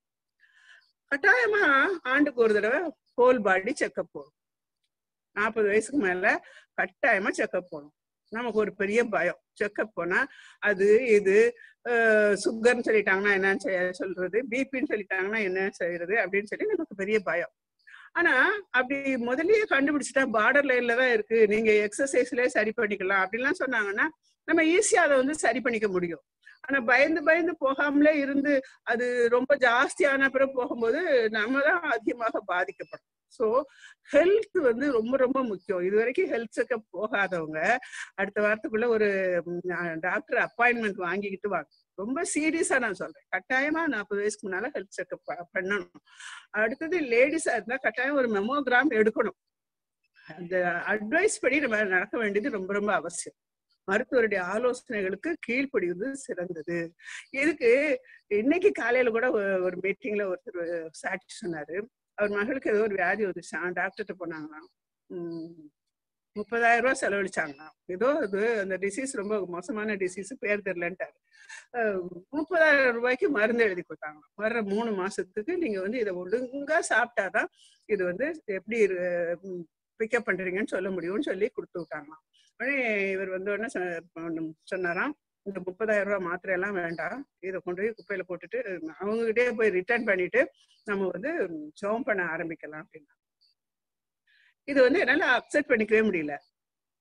Speaker 1: கட்டாயமா ஆண்டுக்கு ஒரு தடவை ஹோல் பாடி செக்அப் போகணும் நாற்பது வயசுக்கு மேல கட்டாயமா செக்அப் போகணும் நமக்கு ஒரு பெரிய பயம் செக்அப் போனா அது இது சுகர்னு சொல்லிட்டாங்கன்னா என்னன்னு செய்ய சொல்றது பிபின்னு சொல்லிட்டாங்கன்னா என்ன செய்யறது அப்படின்னு சொல்லி நமக்கு பெரிய பயம் ஆனா அப்படி முதல்லயே கண்டுபிடிச்சிட்டா பார்டர் லைன்ல தான் இருக்கு நீங்க எக்ஸசைஸ்லயே சரி பண்ணிக்கலாம் அப்படின்லாம் சொன்னாங்கன்னா நம்ம ஈஸியா அதை வந்து சரி பண்ணிக்க முடியும் ஆனா பயந்து பயந்து போகாமலே இருந்து அது ரொம்ப ஜாஸ்தியான பிறகு போகும்போது நம்ம தான் அதிகமாக பாதிக்கப்படும் ஸோ ஹெல்த் வந்து ரொம்ப ரொம்ப முக்கியம் இது வரைக்கும் ஹெல்த் செக்அப் போகாதவங்க அடுத்த வாரத்துக்குள்ள ஒரு டாக்டர் அப்பாயின்மெண்ட் வாங்கிக்கிட்டு வாங்க ரொம்ப சீரியஸா நான் சொல்றேன் கட்டாயமா நாற்பது வயசுக்கு முன்னால ஹெல்த் செக்அப் பண்ணணும் அடுத்தது லேடிஸா இருந்தா கட்டாயம் ஒரு மெமோகிராம் எடுக்கணும் அந்த அட்வைஸ் படி நம்ம நடக்க வேண்டியது ரொம்ப ரொம்ப அவசியம் மருத்துவருடைய ஆலோசனைகளுக்கு கீழ்ப்படிவது சிறந்தது இதுக்கு இன்னைக்கு காலையில கூட ஒ- ஒரு மீட்டிங்ல ஒருத்தர் சாட்சி சொன்னாரு அவர் மகளுக்கு ஏதோ ஒரு வியாதி வந்துச்சான் டாக்டர்கிட்ட போனாங்களாம் உம் முப்பதாயிரம் ரூபாய் செலவழிச்சாங்களாம் ஏதோ அது அந்த டிசீஸ் ரொம்ப மோசமான டிசீஸ் பேர் தெரியலன்ட்டாரு அஹ் முப்பதாயிரம் ரூபாய்க்கு மருந்து எழுதி கொடுத்தாங்க வர்ற மூணு மாசத்துக்கு நீங்க வந்து இதை ஒழுங்கா சாப்பிட்டாதான் இது வந்து எப்படி பிக்கப் பண்றீங்கன்னு சொல்ல முடியும்னு சொல்லி கொடுத்து விட்டாங்களாம் உடனே இவர் வந்த உடனே சொ- சொன்னாராம் இந்த முப்பதாயிரம் ரூபாய் மாத்திரை எல்லாம் வேண்டாம் இதை கொண்டு போய் குப்பையில போட்டுட்டு அவங்க கிட்டே போய் ரிட்டர்ன் பண்ணிட்டு நம்ம வந்து ஜோம் பண்ண ஆரம்பிக்கலாம் அப்படின்னா இது வந்து என்னால அக்செப்ட் பண்ணிக்கவே முடியல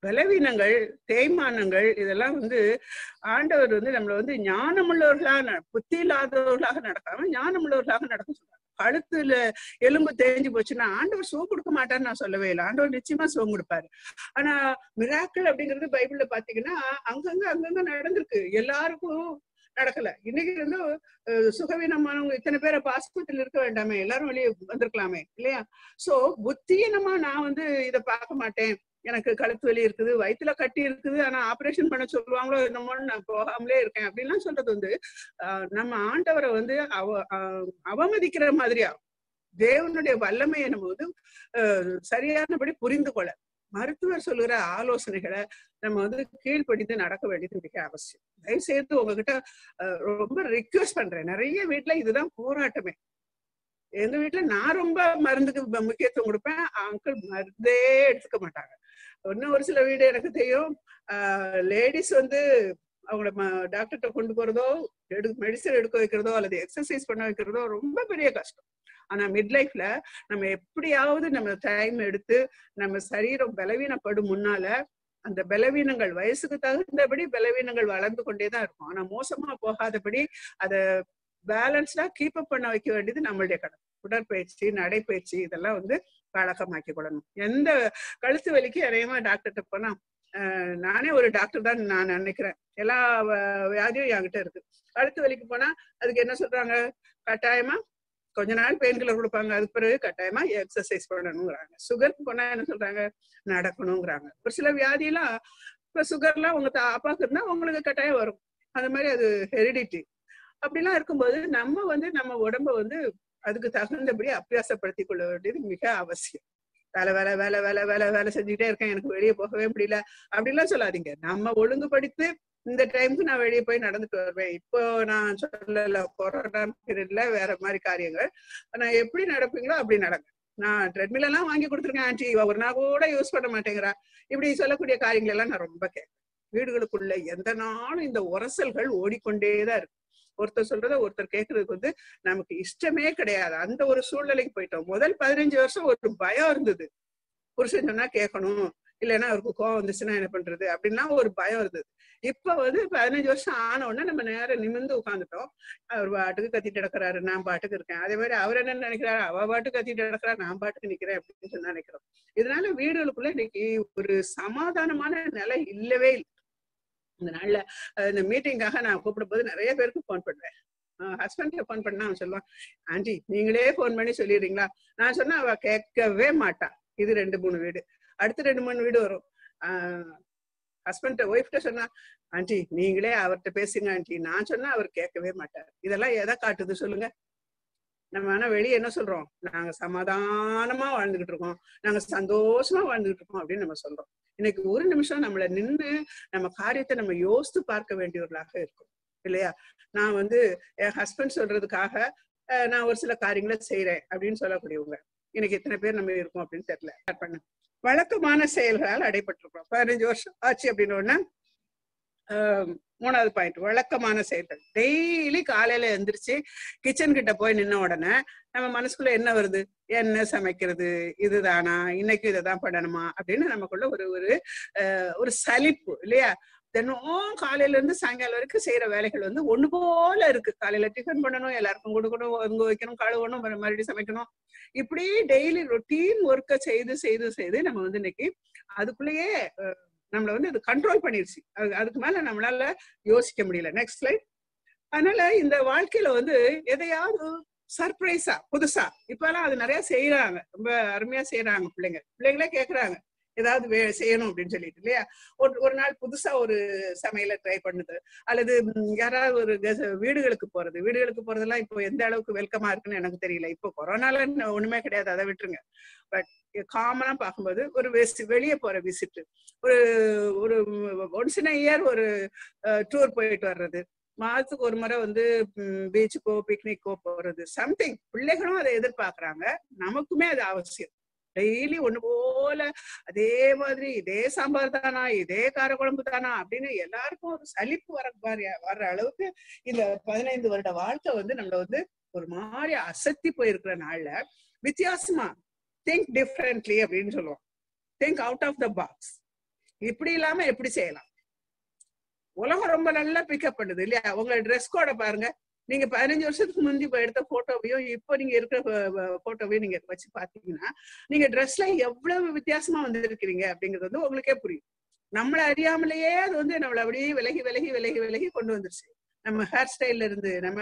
Speaker 1: பலவீனங்கள் தேய்மானங்கள் இதெல்லாம் வந்து ஆண்டவர் வந்து நம்மள வந்து ஞானமுள்ளவர்களாக ந- புத்தி இல்லாதவர்களாக நடக்காம ஞானமுள்ளவர்களாக நடக்க சொல்றாங்க கழுத்துல எலும்பு தேஞ்சு போச்சுன்னா ஆண்டவர் சுகம் கொடுக்க மாட்டார்னு நான் சொல்லவே இல்லை ஆண்டவர் நிச்சயமா சுகம் கொடுப்பாரு ஆனா மிராக்கள் அப்படிங்கிறது பைபிள்ல பாத்தீங்கன்னா அங்கங்க அங்கங்க நடந்திருக்கு எல்லாருக்கும் நடக்கல இன்னைக்கு வந்து அஹ், சுகவீனமானவங்க இத்தனை பேரை ஆஸ்பத்திரியில் இருக்க வேண்டாமே எல்லாரும் வெளியே வந்திருக்கலாமே இல்லையா சோ புத்தியீனமா நான் வந்து இதை பார்க்க மாட்டேன் எனக்கு கழுத்து வலி இருக்குது வயித்துல கட்டி இருக்குது ஆனா ஆபரேஷன் பண்ண சொல்லுவாங்களோ என்னமோன்னு நான் போகாமலே இருக்கேன் அப்படின்லாம் சொல்றது வந்து ஆஹ் நம்ம ஆண்டவரை வந்து அவ ஆஹ் அவமதிக்கிற மாதிரியா தேவனுடைய வல்லமையை நம்ம வந்து ஆஹ் சரியானபடி புரிந்து கொள்ள மருத்துவர் சொல்லுகிற ஆலோசனைகளை நம்ம வந்து கீழ்ப்படிந்து நடக்க வேண்டியது மிக அவசியம் தயவு செய்து உங்ககிட்ட ஆஹ் ரொம்ப ரிக்வெஸ்ட் பண்றேன் நிறைய வீட்ல இதுதான் போராட்டமே எங்க வீட்ல நான் ரொம்ப மருந்துக்கு ம- முக்கியத்துவம் கொடுப்பேன் அங்கிள் மருந்தே எடுத்துக்க மாட்டாங்க இன்னும் ஒரு சில வீடு எனக்கு தெரியும் லேடிஸ் வந்து அவங்கள டாக்டர்கிட்ட கொண்டு போறதோ எடு மெடிசன் எடுக்க வைக்கிறதோ அல்லது எக்ஸசைஸ் பண்ண வைக்கிறதோ ரொம்ப பெரிய கஷ்டம் ஆனா மிட் லைஃப்ல நம்ம எப்படியாவது நம்ம டைம் எடுத்து நம்ம சரீரம் பலவீனப்படும் முன்னால அந்த பலவீனங்கள் வயசுக்கு தகுந்தபடி பலவீனங்கள் வளர்ந்து கொண்டேதான் இருக்கும் ஆனா மோசமா போகாதபடி அத பேலன்ஸ்டா கீப் அப் பண்ண வைக்க வேண்டியது நம்மளுடைய கடமை உடற்பயிற்சி நடைப்பயிற்சி இதெல்லாம் வந்து பழக்கமாக்கி கொள்ளணும் எந்த கழுத்து வலிக்கு அதிகமா டாக்டர்கிட்ட போனா ஆஹ் நானே ஒரு டாக்டர் தான் நான் நினைக்கிறேன் எல்லா வ- வியாதியும் என்கிட்ட இருக்கு கழுத்து வலிக்கு போனா அதுக்கு என்ன சொல்றாங்க கட்டாயமா கொஞ்ச நாள் பெயின் கில்லர் கொடுப்பாங்க அதுக்கு பிறகு கட்டாயமா எக்ஸசைஸ் பண்ணணுங்கிறாங்க சுகருக்கு போனா என்ன சொல்றாங்க நடக்கணுங்கிறாங்க ஒரு சில வியாதியெல்லாம் இப்ப சுகர்லாம் உங்க தா- அப்பாவுக்கு இருந்தா உங்களுக்கு கட்டாயம் வரும் அந்த மாதிரி அது ஹெரிடிட்டி அப்படிலாம் இருக்கும்போது நம்ம வந்து நம்ம உடம்ப வந்து அதுக்கு தகுந்தபடி அபியாசப்படுத்திக் கொள்ள வேண்டியது மிக அவசியம் வேலை வேலை வேலை வேலை வேலை வேலை செஞ்சுக்கிட்டே இருக்கேன் எனக்கு வெளியே போகவே முடியல அப்படிலாம் சொல்லாதீங்க நம்ம ஒழுங்குபடுத்தி இந்த டைமுக்கு நான் வெளியே போய் நடந்துட்டு வருவேன் இப்போ நான் சொல்லல கொரோனா பீரியட்ல வேற மாதிரி காரியங்கள் நான் எப்படி நடப்பீங்களோ அப்படி நடங்க நான் ட்ரெட்மில் எல்லாம் வாங்கி கொடுத்துருக்கேன் ஆன்டி இவ ஒரு நாள் கூட யூஸ் பண்ண மாட்டேங்கிறா இப்படி சொல்லக்கூடிய காரியங்கள் எல்லாம் நான் ரொம்ப கேட்பேன் வீடுகளுக்குள்ள எந்த நாளும் இந்த உரசல்கள் ஓடிக்கொண்டேதான் இருக்கு ஒருத்தர் சொல்றத ஒருத்தர் கேட்கறதுக்கு வந்து நமக்கு இஷ்டமே கிடையாது அந்த ஒரு சூழ்நிலைக்கு போயிட்டோம் முதல் பதினஞ்சு வருஷம் ஒரு பயம் இருந்தது புருஷன் சொன்னா கேட்கணும் இல்லைன்னா அவருக்கு கோவம் வந்துச்சுன்னா என்ன பண்றது அப்படின்னா ஒரு பயம் இருந்தது இப்ப வந்து பதினஞ்சு வருஷம் ஆன உடனே நம்ம நேரம் நிமிர்ந்து உட்காந்துட்டோம் அவர் பாட்டுக்கு கத்திட்டு கிடக்குறாரு நான் பாட்டுக்கு இருக்கேன் அதே மாதிரி அவர் என்ன நினைக்கிறாரு அவ பாட்டுக்கு கத்திட்டு கிடக்குறா நான் பாட்டுக்கு நிக்கிறேன் அப்படின்னு சொல்லி நினைக்கிறோம் இதனால வீடுகளுக்குள்ள இன்னைக்கு ஒரு சமாதானமான நிலை இல்லவே இல்லை இந்த நாள்ல அஹ், இந்த மீட்டிங்காக நான் கூப்பிடும் போது நிறைய பேருக்கு ஃபோன் பண்ணுவேன் ஹஸ்பண்ட்ல ஃபோன் பண்ணா அவன் சொல்லுவான் ஆண்டி நீங்களே ஃபோன் பண்ணி சொல்லிடுறீங்களா நான் சொன்னா அவ கேட்கவே மாட்டா இது ரெண்டு மூணு வீடு அடுத்து ரெண்டு மூணு வீடு வரும் ஹஸ்பண்ட் ஒய்ஃப்ட சொன்னா ஆண்டி நீங்களே அவர்கிட்ட பேசுங்க ஆண்டி நான் சொன்னா அவர் கேட்கவே மாட்டார் இதெல்லாம் எதை காட்டுது சொல்லுங்க நம்ம ஆனா வெளியே என்ன சொல்றோம் நாங்க சமாதானமா வாழ்ந்துகிட்டு இருக்கோம் நாங்க சந்தோஷமா வாழ்ந்துகிட்டு இருக்கோம் அப்படின்னு நம்ம சொல்றோம் இன்னைக்கு ஒரு நிமிஷம் நம்மள நின்னு நம்ம காரியத்தை நம்ம யோசித்து பார்க்க வேண்டியவர்களாக இருக்கும் இல்லையா நான் வந்து என் ஹஸ்பண்ட் சொல்றதுக்காக அஹ், நான் ஒரு சில காரியங்களை செய்யறேன் அப்படின்னு சொல்லக்கூடியவங்க இன்னைக்கு எத்தனை பேர் நம்ம இருக்கோம் அப்படின்னு தெரியல ஸ்டார்ட் பண்ண வழக்கமான செயல்களால் அடைபட்டிருக்கோம் பதினஞ்சு வருஷம் ஆச்சு அப்படின்னு உடனே ஆஹ், மூணாவது பாயிண்ட் வழக்கமான செயல்கள் டெய்லி காலையில எந்திரிச்சு கிச்சன் கிட்ட போய் நின்ன உடனே நம்ம மனசுக்குள்ள என்ன வருது என்ன சமைக்கிறது இதுதானா இன்னைக்கு இதைதான் பண்ணணுமா அப்படின்னு நமக்குள்ள ஒரு ஒரு ஆஹ், ஒரு சலிப்பு இல்லையா தினம் காலையில இருந்து சாயங்காலம் வரைக்கும் செய்யற வேலைகள் வந்து ஒண்ணு போல இருக்கு காலையில டிஃபன் பண்ணணும் எல்லாருக்கும் கொடுக்கணும் ஒதுங்க வைக்கணும் கழுவணும் அப்புறம் மறுபடியும் சமைக்கணும் இப்படி டெய்லி ரொட்டீன் ஒர்க்கை செய்து செய்து செய்து நம்ம வந்து இன்னைக்கு அதுக்குள்ளேயே அஹ், நம்மள வந்து அது கண்ட்ரோல் பண்ணிருச்சு அது அதுக்கு மேல நம்மளால யோசிக்க முடியல நெக்ஸ்ட் ஸ்லைட் அதனால இந்த வாழ்க்கையில வந்து எதையாவது சர்ப்ரைஸா புதுசா இப்ப எல்லாம் அது நிறைய செய்யறாங்க ரொம்ப அருமையா செய்யறாங்க பிள்ளைங்க பிள்ளைங்களே கேக்குறாங்க ஏதாவது வே- செய்யணும் அப்படின்னு சொல்லிட்டு இல்லையா ஒரு ஒரு நாள் புதுசா ஒரு சமையலை ட்ரை பண்ணுது அல்லது ம், யாராவது ஒரு கெஸ்- வீடுகளுக்கு போறது வீடுகளுக்கு போறதெல்லாம் இப்போ எந்த அளவுக்கு வெல்கமா இருக்குன்னு எனக்கு தெரியல இப்போ கொரோனால இன்னும் ஒண்ணுமே கிடையாது அதை விட்டுருங்க பட் காமனா பார்க்கும்போது ஒரு வெஸ்- வெளியே போற விசிட் ஒரு ஒரு ஒன்ஸ் இன் இயர் ஒரு டூர் போயிட்டு வர்றது மாதத்துக்கு ஒரு முறை வந்து பீச்சுக்கோ பிக்னிக்கோ போறது சம்திங் பிள்ளைகளும் அதை எதிர்பார்க்கறாங்க நமக்குமே அது அவசியம் டெய்லி ஒண்ணு போல அதே மாதிரி இதே சாம்பார் தானா இதே காரக்குழம்பு தானா அப்படின்னு எல்லாருக்கும் ஒரு சலிப்பு வர மாதிரி வர்ற அளவுக்கு இந்த பதினைந்து வருட வாழ்க்கை வந்து நம்மள வந்து ஒரு மாதிரி அசத்தி போயிருக்கிற நாள்ல வித்தியாசமா திங்க் டிஃப்ரெண்ட்லி அப்படின்னு சொல்லுவோம் think out of the box இப்படி இல்லாம எப்படி செய்யலாம் உலகம் ரொம்ப நல்லா பிக்கப் பண்ணுது இல்லையா உங்க ட்ரெஸ் கோட பாருங்க நீங்க பதினஞ்சு வருஷத்துக்கு முந்தி இப்ப எடுத்த போட்டோவையும் இப்போ நீங்க இருக்கிற போட்டோவையும் நீங்க வச்சு பாத்தீங்கன்னா நீங்க ட்ரெஸ்ல எவ்வளவு வித்தியாசமா வந்திருக்கிறீங்க அப்படிங்கிறது வந்து உங்களுக்கே புரியும் நம்மள அறியாமலேயே அது வந்து நம்மள அப்படியே விலகி விலகி விலகி விலகி கொண்டு வந்துருச்சு நம்ம ஹேர் ஸ்டைல்ல இருந்து நம்ம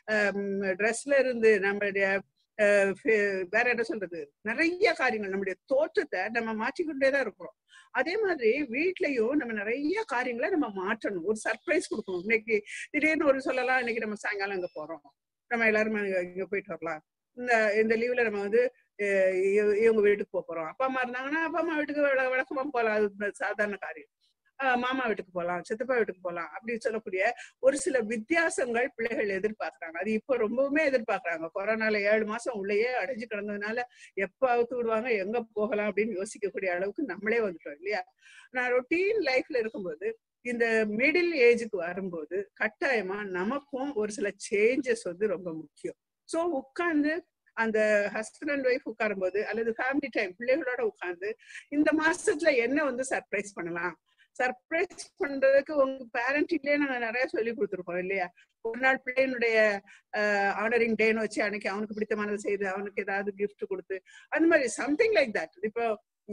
Speaker 1: ட்ரெஸ்ல இருந்து நம்மளுடைய அஹ், ஃபே- வேற என்ன சொல்றது நிறைய காரியங்கள் நம்முடைய தோற்றத்தை நம்ம மாற்றிக்கொண்டே தான் இருக்கிறோம் அதே மாதிரி வீட்லயும் நம்ம நிறைய காரியங்களை நம்ம மாற்றணும் ஒரு சர்ப்ரைஸ் கொடுக்கணும் இன்னைக்கு திடீர்னு ஒரு சொல்லலாம் இன்னைக்கு நம்ம சாயங்காலம் இங்க போறோம் நம்ம எல்லாரும் இங்க- இங்க போயிட்டு வரலாம் இந்த இந்த லீவ்ல நம்ம வந்து அஹ், இவ- இவங்க வீட்டுக்கு போக போறோம் அப்பா அம்மா இருந்தாங்கன்னா அப்பா அம்மா வீட்டுக்கு வழ- வழக்கமா போகலாம் அது இந்த சாதாரண காரியம் அஹ், மாமா வீட்டுக்கு போகலாம் சித்தப்பா வீட்டுக்கு போகலாம் அப்படின்னு சொல்லக்கூடிய ஒரு சில வித்தியாசங்கள் பிள்ளைகள் எதிர்பார்க்கறாங்க அது இப்போ ரொம்பவுமே எதிர்பார்க்கறாங்க கொரோனால ஏழு மாசம் உள்ளேயே அடைஞ்சு கிடந்ததுனால எப்ப அவுத்து விடுவாங்க எங்க போகலாம் அப்படின்னு யோசிக்கக்கூடிய அளவுக்கு நம்மளே வந்துட்டோம் இல்லையா நான் ரொட்டீன் லைஃப்ல இருக்கும்போது இந்த மிடில் ஏஜுக்கு வரும்போது கட்டாயமா நமக்கும் ஒரு சில சேஞ்சஸ் வந்து ரொம்ப முக்கியம் சோ உட்கார்ந்து அந்த ஹஸ்பண்ட் அண்ட் ஒய்ஃப் உட்காரும்போது அல்லது ஃபேமிலி டைம் பிள்ளைகளோட உட்கார்ந்து இந்த மாசத்துல என்ன வந்து சர்ப்ரைஸ் பண்ணலாம் சர்ப்ரைஸ் பண்றதுக்கு உங்க பேரண்டிங்லயே நாங்க நிறைய சொல்லி கொடுத்துருக்கோம் இல்லையா ஒரு நாள் பிள்ளையினுடைய ஆனரிங் டேன்னு வச்சு அன்னைக்கு அவனுக்கு பிடித்தமானதை செய்து அவனுக்கு ஏதாவது gift கொடுத்து அந்த மாதிரி சம்திங் லைக் தட் இப்போ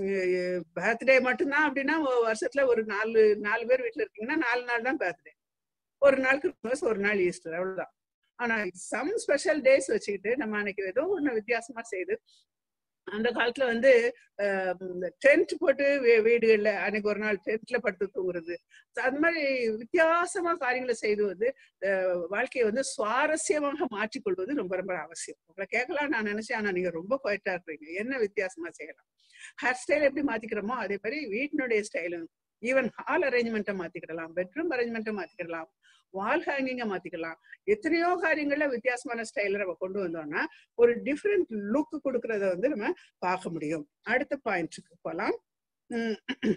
Speaker 1: பர்த்டே மட்டும்தான் அப்படின்னா ஒ- வருஷத்துல ஒரு நாலு நாலு பேர் வீட்டுல இருக்கீங்கன்னா நாலு நாள் தான் பர்த்டே ஒரு நாள் கிறிஸ்மஸ் ஒரு நாள் ஈஸ்டர் அவ்வளவுதான் ஆனா சம் ஸ்பெஷல் டேஸ் வச்சுக்கிட்டு நம்ம அன்னைக்கு ஏதோ ஒண்ணு வித்தியாசமா செய்து அந்த காலத்துல வந்து டென்ட் போட்டு வீ- வீடுகள்ல அன்னைக்கு ஒரு நாள் டென்ட்ல படுத்து தூங்குறது So, அந்த மாதிரி வித்தியாசமா காரியங்களை செய்து வந்து அஹ், வாழ்க்கையை வந்து சுவாரஸ்யமாக மாற்றிக்கொள்வது ரொம்ப ரொம்ப அவசியம் உங்களை கேட்கலாம் நான் நினைச்சேன் ஆனா நீங்க ரொம்ப குவைட்டா இருக்கீங்க என்ன வித்தியாசமா செய்யலாம் ஹேர் ஸ்டைல் எப்படி மாத்திக்கிறோமோ அதே மாதிரி வீட்டினுடைய ஸ்டைலும் ஈவன் ஹால் அரேஞ்ச்மெண்ட்டை மாத்திக்கிடலாம் பெட்ரூம் அரேஞ்ச்மெண்ட்டை மாத்திக்கிடலாம் வால் ஹேங்கிங்க மாத்திக்கலாம் எத்தனையோ காரியங்கள்ல வித்தியாசமான ஸ்டைல நம்ம கொண்டு வந்தோம்னா ஒரு டிஃப்ரெண்ட் லுக் கொடுக்கறத வந்து நம்ம பார்க்க முடியும் அடுத்த பாயிண்ட்க்கு போலாம் உம்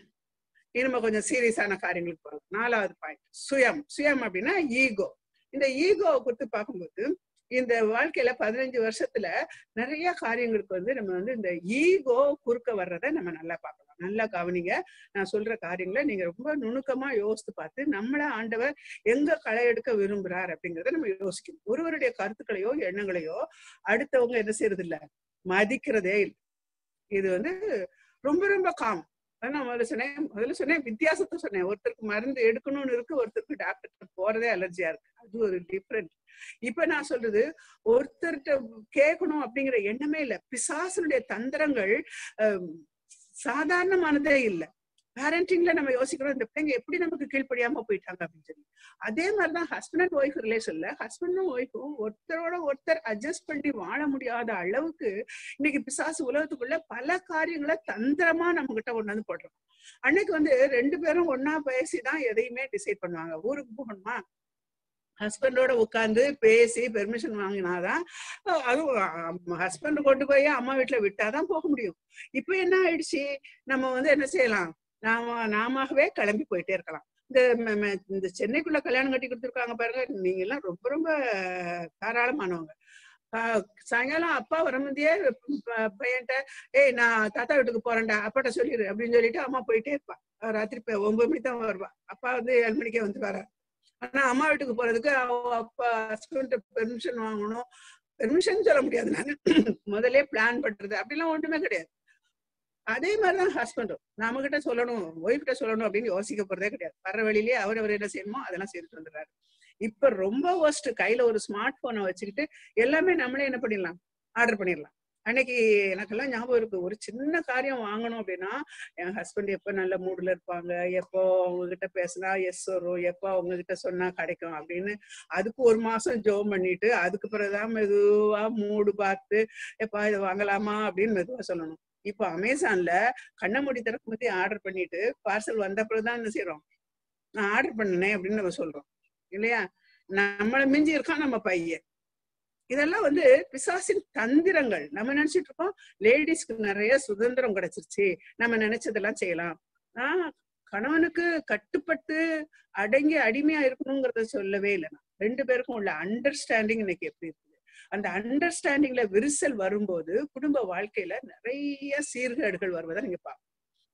Speaker 1: இனி நம்ம கொஞ்சம் சீரியஸான காரியங்களுக்கு போறோம் நாலாவது பாயிண்ட் சுயம் சுயம் அப்படின்னா ஈகோ இந்த ஈகோவை குறித்து பார்க்கும்போது இந்த வாழ்க்கையில பதினஞ்சு வருஷத்துல நிறைய காரியங்களுக்கு வந்து நம்ம வந்து இந்த ஈகோ குறுக்க வர்றதை நம்ம நல்லா பார்க்கலாம் நல்லா கவனிங்க நான் சொல்ற காரியங்களை நீங்க ரொம்ப நுணுக்கமா யோசித்து பார்த்து நம்மள ஆண்டவர் எங்க களை எடுக்க விரும்புறார் அப்படிங்கறத நம்ம யோசிக்கணும் ஒருவருடைய கருத்துக்களையோ எண்ணங்களையோ அடுத்தவங்க என்ன செய்யறது இல்ல மதிக்கிறதே இல்லை இது வந்து ரொம்ப ரொம்ப காமம் அதான் நான் முதல்ல சொன்னேன் முதல்ல சொன்னேன் வித்தியாசத்தை சொன்னேன் ஒருத்தருக்கு மருந்து எடுக்கணும்னு இருக்கு ஒருத்தருக்கு டாக்டர் போறதே அலர்ஜியா இருக்கு அது ஒரு டிஃப்ரெண்ட் இப்ப நான் சொல்றது ஒருத்தர்கிட்ட கேட்கணும் அப்படிங்கிற எண்ணமே இல்ல பிசாசனுடைய தந்திரங்கள் அஹ், சாதாரணமானதே இல்ல பேரண்டிங்ல நம்ம யோசிக்கிறோம் இந்த பிள்ளைங்க எப்படி நமக்கு கீழ்ப்படியாம போயிட்டாங்க அப்படின்னு சொல்லி அதே மாதிரிதான் ஹஸ்பண்ட் அண்ட் ஒய்ஃப் ரிலேஷன்ல ஹஸ்பண்டும் ஒய்ஃபும் ஒருத்தரோட ஒருத்தர் அட்ஜஸ்ட் பண்ணி வாழ முடியாத அளவுக்கு இன்னைக்கு பிசாசு உலகத்துக்குள்ள பல காரியங்களை தந்திரமா நம்ம கிட்ட கொண்டு வந்து போடுறோம் அன்னைக்கு வந்து ரெண்டு பேரும் ஒன்னா பேசிதான் எதையுமே டிசைட் பண்ணுவாங்க ஊருக்கு ஹஸ்பண்டோட உட்கார்ந்து பேசி பெர்மிஷன் வாங்கினாதான் அஹ் அதுவும் ஹஸ்பண்ட் கொண்டு போய் அம்மா வீட்டுல விட்டாதான் போக முடியும் இப்ப என்ன ஆயிடுச்சு நம்ம வந்து என்ன செய்யலாம் நாம நாமவே கிளம்பி போயிட்டே இருக்கலாம் இந்த ம- ம- இந்த சென்னைக்குள்ள கல்யாணம் கட்டி கொடுத்துருக்காங்க பாருங்க நீங்க எல்லாம் ரொம்ப ரொம்ப தாராளமானவங்க ஆஹ் சாயங்காலம் அப்பா வரமுந்தியே ப- பையன்ட்ட ஏய் நான் தாத்தா வீட்டுக்கு போறேன்டா அப்பாட்ட சொல்லிடு அப்படின்னு சொல்லிட்டு அம்மா போயிட்டே இருப்பா அவ ராத்திரி இப்ப ஒன்பது மணிக்கு தான் வருவா அப்பா வந்து ஏழு மணிக்கே வந்து வர ஆனா அம்மா வீட்டுக்கு போறதுக்கு அவ அப்பா ஹஸ்பண்ட் பெர்மிஷன் வாங்கணும் பெர்மிஷன் சொல்ல முடியாது நான் முதல்ல பிளான் பண்றது அப்படிலாம் ஒண்ணுமே கிடையாது அதே மாதிரிதான் ஹஸ்பண்டும் நாம கிட்ட சொல்லணும் ஒய்ஃப் கிட்ட சொல்லணும் அப்படின்னு யோசிக்க போறதே கிடையாது வர வழியிலேயே அவர் அவர் என்ன செய்யணுமோ அதெல்லாம் செய்துட்டு வந்துடுறாரு இப்ப ரொம்ப worst கையில ஒரு ஸ்மார்ட் போனை வச்சுக்கிட்டு எல்லாமே நம்மளே என்ன பண்ணிடலாம் ஆர்டர் பண்ணிடலாம் அன்னைக்கு எனக்கெல்லாம் ஞாபகம் இருக்கு ஒரு சின்ன காரியம் வாங்கணும் அப்படின்னா என் ஹஸ்பண்ட் எப்ப நல்ல மூடுல இருப்பாங்க எப்போ அவங்க கிட்ட பேசினா எஸ் வரும் எப்போ அவங்க கிட்ட சொன்னா கிடைக்கும் அப்படின்னு அதுக்கு ஒரு மாசம் ஜோம் பண்ணிட்டு அதுக்கு பிறகுதான் மெதுவா மூடு பார்த்து எப்பா இதை வாங்கலாமா அப்படின்னு மெதுவா சொல்லணும் இப்போ அமேசான்ல கண்ண மூடி திறக்க முந்தி ஆர்டர் பண்ணிட்டு பார்சல் வந்த பிறகுதான் என்ன செய்யறோம் நான் ஆர்டர் பண்ணனேன் அப்படின்னு நம்ம சொல்றோம் இல்லையா நம்மள மிஞ்சி இருக்கான் நம்ம பையன் இதெல்லாம் வந்து பிசாசின் தந்திரங்கள் நம்ம நினைச்சிட்டு இருக்கோம் லேடிஸ்க்கு நிறைய சுதந்திரம் கிடைச்சிருச்சு நம்ம நினைச்சதெல்லாம் செய்யலாம் ஆஹ் கணவனுக்கு கட்டுப்பட்டு அடங்கி அடிமையா இருக்கணுங்கிறத சொல்லவே இல்லை நான் ரெண்டு பேருக்கும் உள்ள அண்டர்ஸ்டாண்டிங் இன்னைக்கு எப்படி இருக்குது அந்த அண்டர்ஸ்டாண்டிங்ல விரிசல் வரும்போது குடும்ப வாழ்க்கையில நிறைய சீர்கேடுகள் வருவதை நீங்க பாக்கலாம்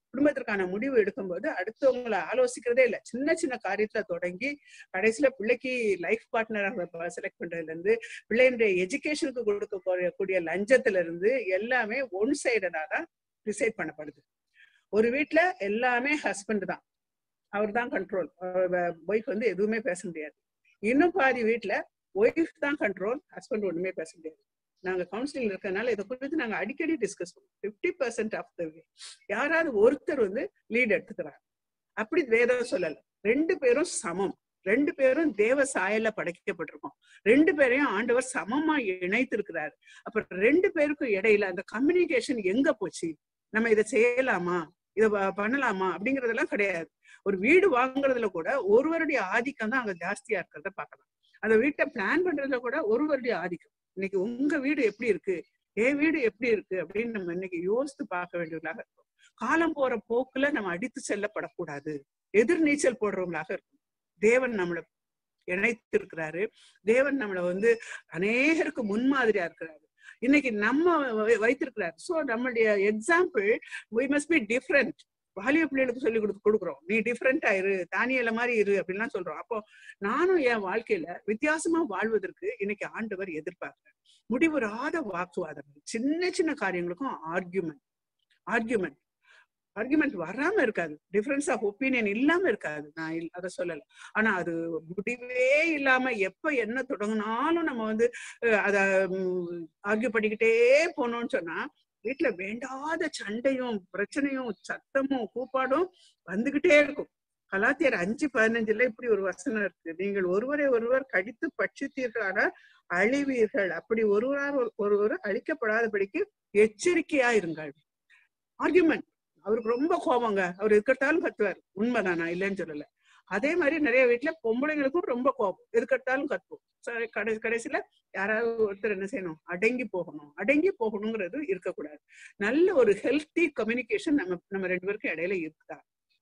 Speaker 1: குடும்பத்திற்கான முடிவு எடுக்கும்போது அடுத்தவங்களை ஆலோசிக்கிறதே இல்லை சின்ன சின்ன காரியத்துல தொடங்கி கடைசியில பிள்ளைக்கு லைஃப் பார்ட்னராக செலக்ட் பண்றதுல இருந்து பிள்ளையினுடைய எஜுகேஷனுக்கு கொடுக்க கூடிய லஞ்சத்துல இருந்து எல்லாமே ஒன் சைடடா தான் டிசைட் பண்ணப்படுது ஒரு வீட்டுல எல்லாமே ஹஸ்பண்ட் தான் அவர் தான் கண்ட்ரோல் ஒய்ஃப் வந்து எதுவுமே பேச முடியாது இன்னும் பாதி வீட்டுல ஒய்ஃப் தான் கண்ட்ரோல் ஹஸ்பண்ட் ஒண்ணுமே பேச முடியாது நாங்க கவுன்சிலிங் இருக்கறனால இதை குறித்து நாங்க அடிக்கடி டிஸ்கஸ் பண்ணுவோம் fifty percent of the way யாராவது ஒருத்தர் வந்து லீட் எடுத்துக்கிறாங்க அப்படி வேதம் சொல்லல ரெண்டு பேரும் சமம் ரெண்டு பேரும் தேவ சாயல்ல படைக்கப்பட்டிருக்கோம் ரெண்டு பேரையும் ஆண்டவர் சமமா இணைத்திருக்கிறாரு அப்புறம் ரெண்டு பேருக்கும் இடையில அந்த கம்யூனிகேஷன் எங்க போச்சு நம்ம இதை செய்யலாமா இதை பண்ணலாமா அப்படிங்கறதெல்லாம் கிடையாது ஒரு வீடு வாங்குறதுல கூட ஒருவருடைய ஆதிக்கம் தான் அங்க ஜாஸ்தியா இருக்கிறத பார்க்கலாம் அந்த வீட்டை பிளான் பண்றதுல கூட ஒருவருடைய ஆதிக்கம் இன்னைக்கு உங்க வீடு எப்படி இருக்கு என் வீடு எப்படி இருக்கு அப்படின்னு நம்ம இன்னைக்கு யோசித்து பார்க்க வேண்டியவர்களாக இருக்கும் காலம் போற போக்குல நம்ம அடித்து செல்லப்படக்கூடாது எதிர்நீச்சல் போடுறவங்களாக இருக்கும் தேவன் நம்மளை இணைத்திருக்கிறாரு தேவன் நம்மளை வந்து அநேகருக்கு முன்மாதிரியா இருக்கிறாரு இன்னைக்கு நம்ம வைத்திருக்கிறார் சோ நம்மளுடைய example we must be different வாலிய பிள்ளைகளுக்கு சொல்லி கொடுத்து கொடுக்குறோம் நீ டிஃப்ரெண்டா இரு தானியல மாதிரி இரு அப்படின்லாம் சொல்றோம் அப்போ நானும் என் வாழ்க்கையில வித்தியாசமா வாழ்வதற்கு இன்னைக்கு ஆண்டவர் எதிர்பார்க்கிறேன் முடிவுறாத வாக்குவாதங்கள் சின்ன சின்ன காரியங்களுக்கும் ஆர்கியூமெண்ட் ஆர்கியூமெண்ட் ஆர்குமெண்ட் வராம இருக்காது டிஃபரன்ஸ் ஆஃப் ஒப்பீனியன் இல்லாம இருக்காது நான் அதை சொல்லல ஆனா அது முடிவே இல்லாம எப்ப என்ன தொடங்கினாலும் நம்ம வந்து அத ஆர்கியூ பண்ணிக்கிட்டே போனோம்னு சொன்னா வீட்டுல வேண்டாத சண்டையும் பிரச்சனையும் சத்தமும் கூப்பாடும் வந்துகிட்டே இருக்கும் கலாத்தியர் அஞ்சு பதினஞ்சுல இப்படி ஒரு வசனம் இருக்கு நீங்கள் ஒருவரை ஒருவர் கடித்து பட்சித்தீர்களான அழிவீர்கள் அப்படி ஒருவரால் ஒருவர் அழிக்கப்படாதபடிக்கு எச்சரிக்கையா இருங்கள் ஆர்குமெண்ட் அவருக்கு ரொம்ப கோபங்க அவர் இருக்கிறதாலும் கத்துவார் உண்மைதான் நான் இல்லைன்னு சொல்லல அதே மாதிரி நிறைய வீட்டுல பொம்பளைங்களுக்கும் ரொம்ப கோபம் எதுக்கெடுத்தாலும் கத்துவோம் கடை கடைசியில யாராவது ஒருத்தர் என்ன செய்யணும் அடங்கி போகணும் அடங்கி போகணுங்கிறது இருக்கக்கூடாது நல்ல ஒரு ஹெல்த்தி கம்யூனிகேஷன் நம்ம நம்ம ரெண்டு பேருக்கும் இடையில இருக்குதா